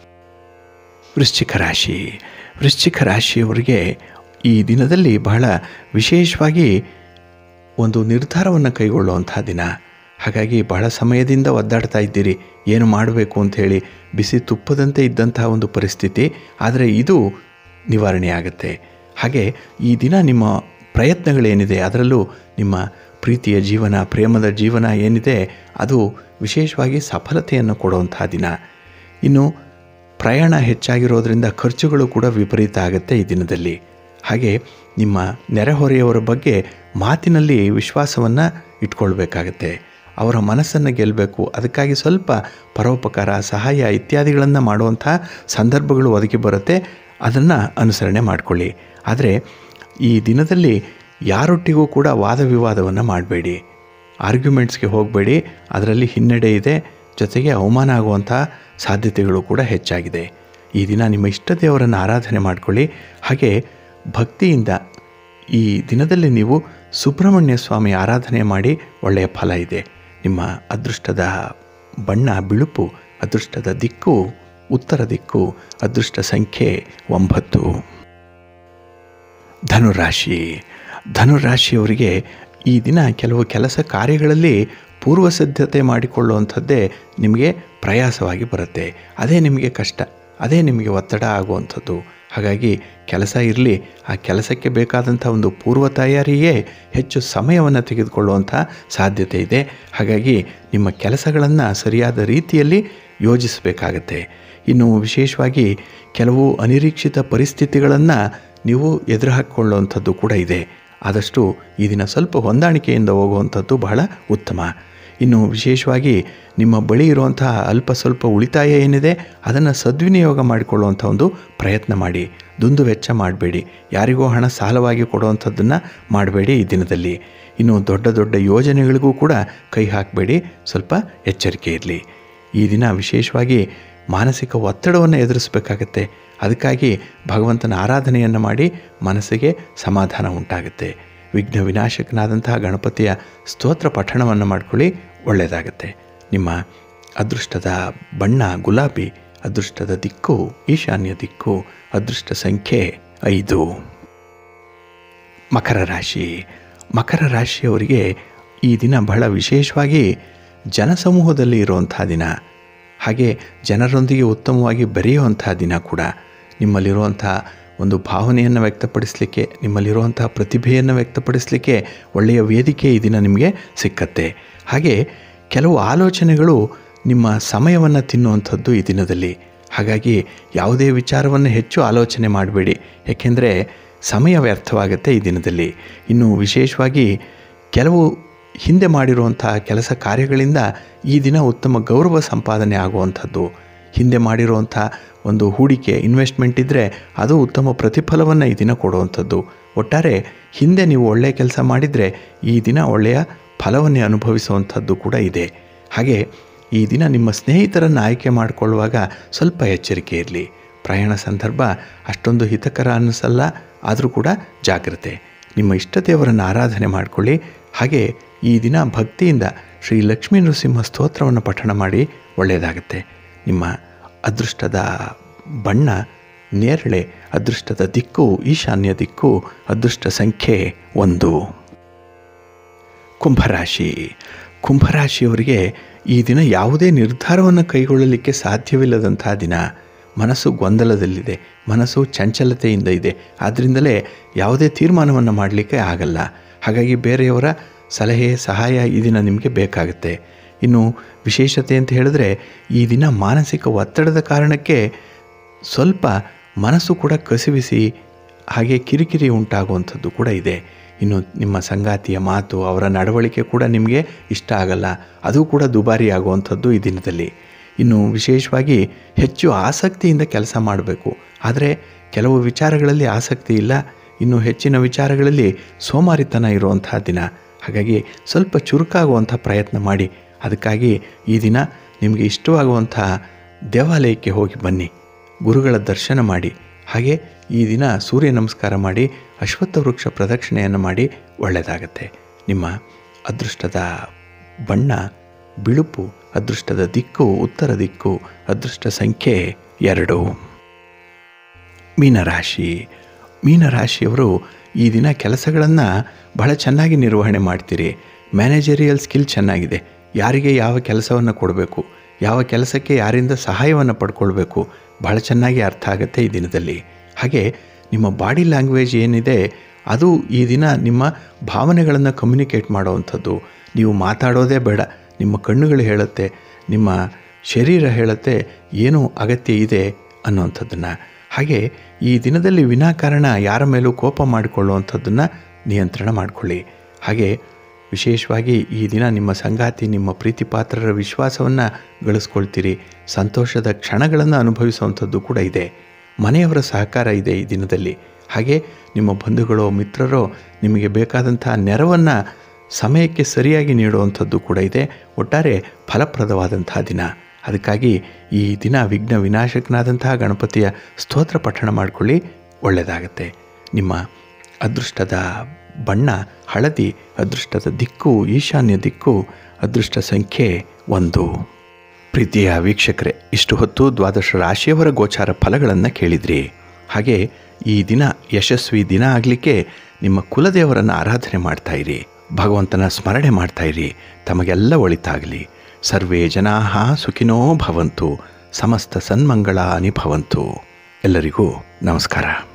ವೃಶ್ಚಿಕ ರಾಶಿ ವೃಶ್ಚಿಕ ರಾಶಿಯವರಿಗೆ ಈ ದಿನದಲ್ಲಿ ಬಹಳ ವಿಶೇಷವಾಗಿ ಒಂದು ನಿರ್ಧಾರವನ್ನು ಕೈಗೊಳ್ಳುವಂಥ ದಿನ ಹಾಗಾಗಿ ಬಹಳ ಸಮಯದಿಂದ ಒದ್ದಾಡ್ತಾ ಇದ್ದೀರಿ ಏನು ಮಾಡಬೇಕು ಅಂಥೇಳಿ ಬಿಸಿ ತುಪ್ಪದಂತೆ ಇದ್ದಂತಹ ಒಂದು ಪರಿಸ್ಥಿತಿ ಆದರೆ ಇದು ನಿವಾರಣೆ ಆಗುತ್ತೆ ಹಾಗೆ ಈ ದಿನ ನಿಮ್ಮ ಪ್ರಯತ್ನಗಳೇನಿದೆ ಅದರಲ್ಲೂ ನಿಮ್ಮ ಪ್ರೀತಿಯ ಜೀವನ ಪ್ರೇಮದ ಜೀವನ ಏನಿದೆ ಅದು ವಿಶೇಷವಾಗಿ ಸಫಲತೆಯನ್ನು ಕೊಡುವಂಥ ದಿನ ಇನ್ನು ಪ್ರಯಾಣ ಹೆಚ್ಚಾಗಿರೋದ್ರಿಂದ ಖರ್ಚುಗಳು ಕೂಡ ವಿಪರೀತ ಆಗುತ್ತೆ ಈ ದಿನದಲ್ಲಿ ಹಾಗೆ ನಿಮ್ಮ ನೆರೆಹೊರೆಯವರ ಬಗ್ಗೆ ಮಾತಿನಲ್ಲಿ ವಿಶ್ವಾಸವನ್ನು ಇಟ್ಕೊಳ್ಬೇಕಾಗತ್ತೆ ಅವರ ಮನಸ್ಸನ್ನು ಗೆಲ್ಲಬೇಕು ಅದಕ್ಕಾಗಿ ಸ್ವಲ್ಪ ಪರೋಪಕಾರ ಸಹಾಯ ಇತ್ಯಾದಿಗಳನ್ನು ಮಾಡುವಂಥ ಸಂದರ್ಭಗಳು ಒದಗಿ ಬರುತ್ತೆ ಅದನ್ನು ಅನುಸರಣೆ ಮಾಡಿಕೊಳ್ಳಿ ಆದರೆ ಈ ದಿನದಲ್ಲಿ ಯಾರೊಟ್ಟಿಗೂ ಕೂಡ ವಾದ ವಿವಾದವನ್ನು ಮಾಡಬೇಡಿ ಆರ್ಗ್ಯುಮೆಂಟ್ಸ್ಗೆ ಹೋಗಬೇಡಿ ಅದರಲ್ಲಿ ಹಿನ್ನಡೆ ಇದೆ ಜೊತೆಗೆ ಅವಮಾನ ಆಗುವಂಥ ಸಾಧ್ಯತೆಗಳು ಕೂಡ ಹೆಚ್ಚಾಗಿದೆ ಈ ದಿನ ನಿಮ್ಮ ಇಷ್ಟ ದೇವರನ್ನು ಆರಾಧನೆ ಮಾಡಿಕೊಳ್ಳಿ ಹಾಗೆ ಭಕ್ತಿಯಿಂದ ಈ ದಿನದಲ್ಲಿ ನೀವು ಸುಬ್ರಹ್ಮಣ್ಯ ಸ್ವಾಮಿ ಆರಾಧನೆ ಮಾಡಿ ಒಳ್ಳೆಯ ಫಲ ಇದೆ ನಿಮ್ಮ ಅದೃಷ್ಟದ ಬಣ್ಣ ಬಿಳುಪು ಅದೃಷ್ಟದ ದಿಕ್ಕು ಉತ್ತರ ದಿಕ್ಕು ಅದೃಷ್ಟ ಸಂಖ್ಯೆ ಒಂಬತ್ತು ಧನುರಾಶಿ ಧನುರಾಶಿಯವರಿಗೆ ಈ ದಿನ ಕೆಲವು ಕೆಲಸ ಕಾರ್ಯಗಳಲ್ಲಿ ಪೂರ್ವ ಸಿದ್ಧತೆ ಮಾಡಿಕೊಳ್ಳುವಂಥದ್ದೇ ನಿಮಗೆ ಪ್ರಯಾಸವಾಗಿ ಬರುತ್ತೆ ಅದೇ ನಿಮಗೆ ಕಷ್ಟ ಅದೇ ನಿಮಗೆ ಒತ್ತಡ ಆಗುವಂಥದ್ದು ಹಾಗಾಗಿ ಕೆಲಸ ಇರಲಿ ಆ ಕೆಲಸಕ್ಕೆ ಬೇಕಾದಂಥ ಒಂದು ಪೂರ್ವ ತಯಾರಿಯೇ ಹೆಚ್ಚು ಸಮಯವನ್ನು ತೆಗೆದುಕೊಳ್ಳುವಂಥ ಸಾಧ್ಯತೆ ಇದೆ ಹಾಗಾಗಿ ನಿಮ್ಮ ಕೆಲಸಗಳನ್ನು ಸರಿಯಾದ ರೀತಿಯಲ್ಲಿ ಯೋಜಿಸಬೇಕಾಗತ್ತೆ ಇನ್ನು ವಿಶೇಷವಾಗಿ ಕೆಲವು ಅನಿರೀಕ್ಷಿತ ಪರಿಸ್ಥಿತಿಗಳನ್ನು ನೀವು ಎದುರು ಹಾಕಿಕೊಳ್ಳುವಂಥದ್ದು ಕೂಡ ಇದೆ ಆದಷ್ಟು ಈ ದಿನ ಸ್ವಲ್ಪ ಹೊಂದಾಣಿಕೆಯಿಂದ ಹೋಗುವಂಥದ್ದು ಬಹಳ ಉತ್ತಮ ಇನ್ನು ವಿಶೇಷವಾಗಿ ನಿಮ್ಮ ಬಳಿ ಇರುವಂತಹ ಅಲ್ಪ ಸ್ವಲ್ಪ ಉಳಿತಾಯ ಏನಿದೆ ಅದನ್ನು ಸದ್ವಿನಿಯೋಗ ಮಾಡಿಕೊಳ್ಳುವಂಥ ಒಂದು ಪ್ರಯತ್ನ ಮಾಡಿ ದುಂದು ವೆಚ್ಚ ಮಾಡಬೇಡಿ ಯಾರಿಗೋ ಹಣ ಸಾಲವಾಗಿ ಕೊಡುವಂಥದ್ದನ್ನು ಮಾಡಬೇಡಿ ಈ ದಿನದಲ್ಲಿ ಇನ್ನು ದೊಡ್ಡ ದೊಡ್ಡ ಯೋಜನೆಗಳಿಗೂ ಕೂಡ ಕೈ ಹಾಕಬೇಡಿ ಸ್ವಲ್ಪ ಎಚ್ಚರಿಕೆ ಇರಲಿ ಈ ದಿನ ವಿಶೇಷವಾಗಿ ಮಾನಸಿಕ ಒತ್ತಡವನ್ನು ಎದುರಿಸಬೇಕಾಗತ್ತೆ ಅದಕ್ಕಾಗಿ ಭಗವಂತನ ಆರಾಧನೆಯನ್ನು ಮಾಡಿ ಮನಸ್ಸಿಗೆ ಸಮಾಧಾನ ಉಂಟಾಗುತ್ತೆ ವಿಘ್ನ ವಿನಾಶಕನಾದಂತಹ ಗಣಪತಿಯ ಸ್ತೋತ್ರ ಪಠಣವನ್ನು ಮಾಡ್ಕೊಳ್ಳಿ ಒಳ್ಳೆಯದಾಗತ್ತೆ ನಿಮ್ಮ ಅದೃಷ್ಟದ ಬಣ್ಣ ಗುಲಾಬಿ ಅದೃಷ್ಟದ ದಿಕ್ಕು ಈಶಾನ್ಯ ದಿಕ್ಕು ಅದೃಷ್ಟ ಸಂಖ್ಯೆ ಐದು ಮಕರ ರಾಶಿ ಮಕರ ರಾಶಿಯವರಿಗೆ ಈ ದಿನ ಬಹಳ ವಿಶೇಷವಾಗಿ ಜನಸಮೂಹದಲ್ಲಿ ಇರುವಂಥ ದಿನ ಹಾಗೆ ಜನರೊಂದಿಗೆ ಉತ್ತಮವಾಗಿ ಬೆರೆಯುವಂಥ ದಿನ ಕೂಡ ನಿಮ್ಮಲ್ಲಿರುವಂಥ ಒಂದು ಭಾವನೆಯನ್ನು ವ್ಯಕ್ತಪಡಿಸಲಿಕ್ಕೆ ನಿಮ್ಮಲ್ಲಿರುವಂಥ ಪ್ರತಿಭೆಯನ್ನು ವ್ಯಕ್ತಪಡಿಸಲಿಕ್ಕೆ ಒಳ್ಳೆಯ ವೇದಿಕೆ ಈ ದಿನ ನಿಮಗೆ ಸಿಕ್ಕತ್ತೆ ಹಾಗೆ ಕೆಲವು ಆಲೋಚನೆಗಳು ನಿಮ್ಮ ಸಮಯವನ್ನು ತಿನ್ನುವಂಥದ್ದು ಈ ದಿನದಲ್ಲಿ ಹಾಗಾಗಿ ಯಾವುದೇ ವಿಚಾರವನ್ನು ಹೆಚ್ಚು ಆಲೋಚನೆ ಮಾಡಬೇಡಿ ಏಕೆಂದರೆ ಸಮಯ ವ್ಯರ್ಥವಾಗುತ್ತೆ ಈ ದಿನದಲ್ಲಿ ಇನ್ನು ವಿಶೇಷವಾಗಿ ಕೆಲವು ಹಿಂದೆ ಮಾಡಿರುವಂಥ ಕೆಲಸ ಕಾರ್ಯಗಳಿಂದ ಈ ದಿನ ಉತ್ತಮ ಗೌರವ ಸಂಪಾದನೆ ಆಗುವಂಥದ್ದು ಹಿಂದೆ ಮಾಡಿರುವಂಥ ಒಂದು ಹೂಡಿಕೆ ಇನ್ವೆಸ್ಟ್ಮೆಂಟ್ ಇದ್ದರೆ ಅದು ಉತ್ತಮ ಪ್ರತಿಫಲವನ್ನು ಈ ದಿನ ಕೊಡುವಂಥದ್ದು ಒಟ್ಟಾರೆ ಹಿಂದೆ ನೀವು ಒಳ್ಳೆಯ ಕೆಲಸ ಮಾಡಿದರೆ ಈ ದಿನ ಒಳ್ಳೆಯ ಫಲವನ್ನೇ ಅನುಭವಿಸುವಂಥದ್ದು ಕೂಡ ಇದೆ ಹಾಗೆ ಈ ದಿನ ನಿಮ್ಮ ಸ್ನೇಹಿತರನ್ನು ಆಯ್ಕೆ ಮಾಡಿಕೊಳ್ಳುವಾಗ ಸ್ವಲ್ಪ ಎಚ್ಚರಿಕೆ ಇರಲಿ ಪ್ರಯಾಣ ಸಂದರ್ಭ ಅಷ್ಟೊಂದು ಹಿತಕರ ಅನ್ನಿಸಲ್ಲ ಆದರೂ ಕೂಡ ಜಾಗ್ರತೆ ನಿಮ್ಮ ಇಷ್ಟ ದೇವರನ್ನು ಆರಾಧನೆ ಮಾಡಿಕೊಳ್ಳಿ ಹಾಗೆ ಈ ದಿನ ಭಕ್ತಿಯಿಂದ ಶ್ರೀ ಲಕ್ಷ್ಮೀ ನರಸಿಂಹ ಸ್ತೋತ್ರವನ್ನು ಪಠಣ ಮಾಡಿ ಒಳ್ಳೆಯದಾಗುತ್ತೆ ನಿಮ್ಮ ಅದೃಷ್ಟದ ಬಣ್ಣ ನೇರಳೆ ಅದೃಷ್ಟದ ದಿಕ್ಕು ಈಶಾನ್ಯ ದಿಕ್ಕು ಅದೃಷ್ಟ ಸಂಖ್ಯೆ ಒಂದು ಕುಂಭರಾಶಿ ಕುಂಭರಾಶಿಯವರಿಗೆ ಈ ದಿನ ಯಾವುದೇ ನಿರ್ಧಾರವನ್ನು ಕೈಗೊಳ್ಳಲಿಕ್ಕೆ ಸಾಧ್ಯವಿಲ್ಲದಂಥ ದಿನ ಮನಸ್ಸು ಗೊಂದಲದಲ್ಲಿದೆ ಮನಸ್ಸು ಚಂಚಲತೆಯಿಂದ ಇದೆ ಆದ್ದರಿಂದಲೇ ಯಾವುದೇ ತೀರ್ಮಾನವನ್ನು ಮಾಡಲಿಕ್ಕೆ ಆಗಲ್ಲ ಹಾಗಾಗಿ ಬೇರೆಯವರ ಸಲಹೆ ಸಹಾಯ ಈ ದಿನ ನಿಮಗೆ ಬೇಕಾಗುತ್ತೆ ಇನ್ನು ವಿಶೇಷತೆ ಅಂತ ಹೇಳಿದ್ರೆ ಈ ದಿನ ಮಾನಸಿಕ ಒತ್ತಡದ ಕಾರಣಕ್ಕೆ ಸ್ವಲ್ಪ ಮನಸ್ಸು ಕೂಡ ಕಸಿವಿಸಿ ಹಾಗೆ ಕಿರಿಕಿರಿ ಉಂಟಾಗುವಂಥದ್ದು ಕೂಡ ಇದೆ ಇನ್ನು ನಿಮ್ಮ ಸಂಗಾತಿಯ ಮಾತು ಅವರ ನಡವಳಿಕೆ ಕೂಡ ನಿಮಗೆ ಇಷ್ಟ ಆಗಲ್ಲ ಅದು ಕೂಡ ದುಬಾರಿ ಆಗುವಂಥದ್ದು ಈ ದಿನದಲ್ಲಿ ಇನ್ನು ವಿಶೇಷವಾಗಿ ಹೆಚ್ಚು ಆಸಕ್ತಿಯಿಂದ ಕೆಲಸ ಮಾಡಬೇಕು ಆದರೆ ಕೆಲವು ವಿಚಾರಗಳಲ್ಲಿ ಆಸಕ್ತಿ ಇಲ್ಲ ಇನ್ನು ಹೆಚ್ಚಿನ ವಿಚಾರಗಳಲ್ಲಿ ಸೋಮಾರಿತನ ಇರುವಂತಹ ದಿನ ಹಾಗಾಗಿ ಸ್ವಲ್ಪ ಚುರುಕಾಗುವಂಥ ಪ್ರಯತ್ನ ಮಾಡಿ ಅದಕ್ಕಾಗಿ ಈ ದಿನ ನಿಮಗೆ ಇಷ್ಟವಾಗುವಂಥ ದೇವಾಲಯಕ್ಕೆ ಹೋಗಿ ಬನ್ನಿ ಗುರುಗಳ ದರ್ಶನ ಮಾಡಿ ಹಾಗೆ ಈ ದಿನ ಸೂರ್ಯ ನಮಸ್ಕಾರ ಮಾಡಿ ಅಶ್ವತ್ಥ ವೃಕ್ಷ ಪ್ರದಕ್ಷಿಣೆಯನ್ನು ಮಾಡಿ ಒಳ್ಳೆಯದಾಗತ್ತೆ ನಿಮ್ಮ ಅದೃಷ್ಟದ ಬಣ್ಣ ಬಿಳುಪು ಅದೃಷ್ಟದ ದಿಕ್ಕು ಉತ್ತರ ದಿಕ್ಕು ಅದೃಷ್ಟ ಸಂಖ್ಯೆ ಎರಡು ಮೀನರಾಶಿ ಮೀನರಾಶಿಯವರು ಈ ದಿನ ಕೆಲಸಗಳನ್ನು ಬಹಳ ಚೆನ್ನಾಗಿ ನಿರ್ವಹಣೆ ಮಾಡ್ತೀರಿ ಮ್ಯಾನೇಜರಿಯಲ್ ಸ್ಕಿಲ್ ಚೆನ್ನಾಗಿದೆ ಯಾರಿಗೆ ಯಾವ ಕೆಲಸವನ್ನು ಕೊಡಬೇಕು ಯಾವ ಕೆಲಸಕ್ಕೆ ಯಾರಿಂದ ಸಹಾಯವನ್ನು ಪಡ್ಕೊಳ್ಬೇಕು ಬಹಳ ಚೆನ್ನಾಗಿ ಅರ್ಥ ಆಗುತ್ತೆ ಈ ದಿನದಲ್ಲಿ ಹಾಗೆ ನಿಮ್ಮ ಬಾಡಿ ಲ್ಯಾಂಗ್ವೇಜ್ ಏನಿದೆ ಅದು ಈ ದಿನ ನಿಮ್ಮ ಭಾವನೆಗಳನ್ನು ಕಮ್ಯುನಿಕೇಟ್ ಮಾಡುವಂಥದ್ದು ನೀವು ಮಾತಾಡೋದೇ ಬೇಡ ನಿಮ್ಮ ಕಣ್ಣುಗಳು ಹೇಳುತ್ತೆ ನಿಮ್ಮ ಶರೀರ ಹೇಳುತ್ತೆ ಏನು ಅಗತ್ಯ ಇದೆ ಅನ್ನುವಂಥದ್ದನ್ನು ಹಾಗೆ ಈ ದಿನದಲ್ಲಿ ವಿನಾಕಾರಣ ಯಾರ ಮೇಲೂ ಕೋಪ ಮಾಡಿಕೊಳ್ಳುವಂಥದ್ದನ್ನು ನಿಯಂತ್ರಣ ಮಾಡಿಕೊಳ್ಳಿ ಹಾಗೆ ವಿಶೇಷವಾಗಿ ಈ ದಿನ ನಿಮ್ಮ ಸಂಗಾತಿ ನಿಮ್ಮ ಪ್ರೀತಿ ಪಾತ್ರರ ವಿಶ್ವಾಸವನ್ನು ಗಳಿಸ್ಕೊಳ್ತೀರಿ ಸಂತೋಷದ ಕ್ಷಣಗಳನ್ನು ಅನುಭವಿಸುವಂಥದ್ದು ಕೂಡ ಇದೆ ಮನೆಯವರ ಸಹಕಾರ ಇದೆ ಈ ದಿನದಲ್ಲಿ ಹಾಗೆ ನಿಮ್ಮ ಬಂಧುಗಳೋ ಮಿತ್ರರೋ ನಿಮಗೆ ಬೇಕಾದಂಥ ನೆರವನ್ನು ಸಮಯಕ್ಕೆ ಸರಿಯಾಗಿ ನೀಡುವಂಥದ್ದು ಕೂಡ ಇದೆ ಒಟ್ಟಾರೆ ಫಲಪ್ರದವಾದಂತಹ ದಿನ ಅದಕ್ಕಾಗಿ ಈ ದಿನ ವಿಘ್ನ ವಿನಾಶಕನಾದಂತಹ ಗಣಪತಿಯ ಸ್ತೋತ್ರ ಪಠಣ ಮಾಡಿಕೊಳ್ಳಿ ಒಳ್ಳೆಯದಾಗತ್ತೆ ನಿಮ್ಮ ಅದೃಷ್ಟದ ಬಣ್ಣ ಹಳದಿ ಅದೃಷ್ಟದ ದಿಕ್ಕು ಈಶಾನ್ಯ ದಿಕ್ಕು ಅದೃಷ್ಟ ಸಂಖ್ಯೆ ಒಂದು ಪ್ರೀತಿಯ ವೀಕ್ಷಕರೇ ಇಷ್ಟು ಹೊತ್ತು ದ್ವಾದಶ ರಾಶಿಯವರ ಗೋಚಾರ ಫಲಗಳನ್ನು ಕೇಳಿದ್ರಿ ಹಾಗೆ ಈ ದಿನ ಯಶಸ್ವಿ ದಿನ ಆಗಲಿಕ್ಕೆ ನಿಮ್ಮ ಕುಲದೇವರನ್ನು ಆರಾಧನೆ ಮಾಡ್ತಾ ಇರಿ ಭಗವಂತನ ಸ್ಮರಣೆ ಮಾಡ್ತಾ ಇರಿ ತಮಗೆಲ್ಲ ಒಳಿತಾಗಲಿ ಸರ್ವೇ ಜನಾ ಸುಖಿನೋ ಭವಂತು ಸಮಸ್ತ ಸನ್ಮಂಗಳಾನಿ ಭವಂತು ಎಲ್ಲರಿಗೂ ನಮಸ್ಕಾರ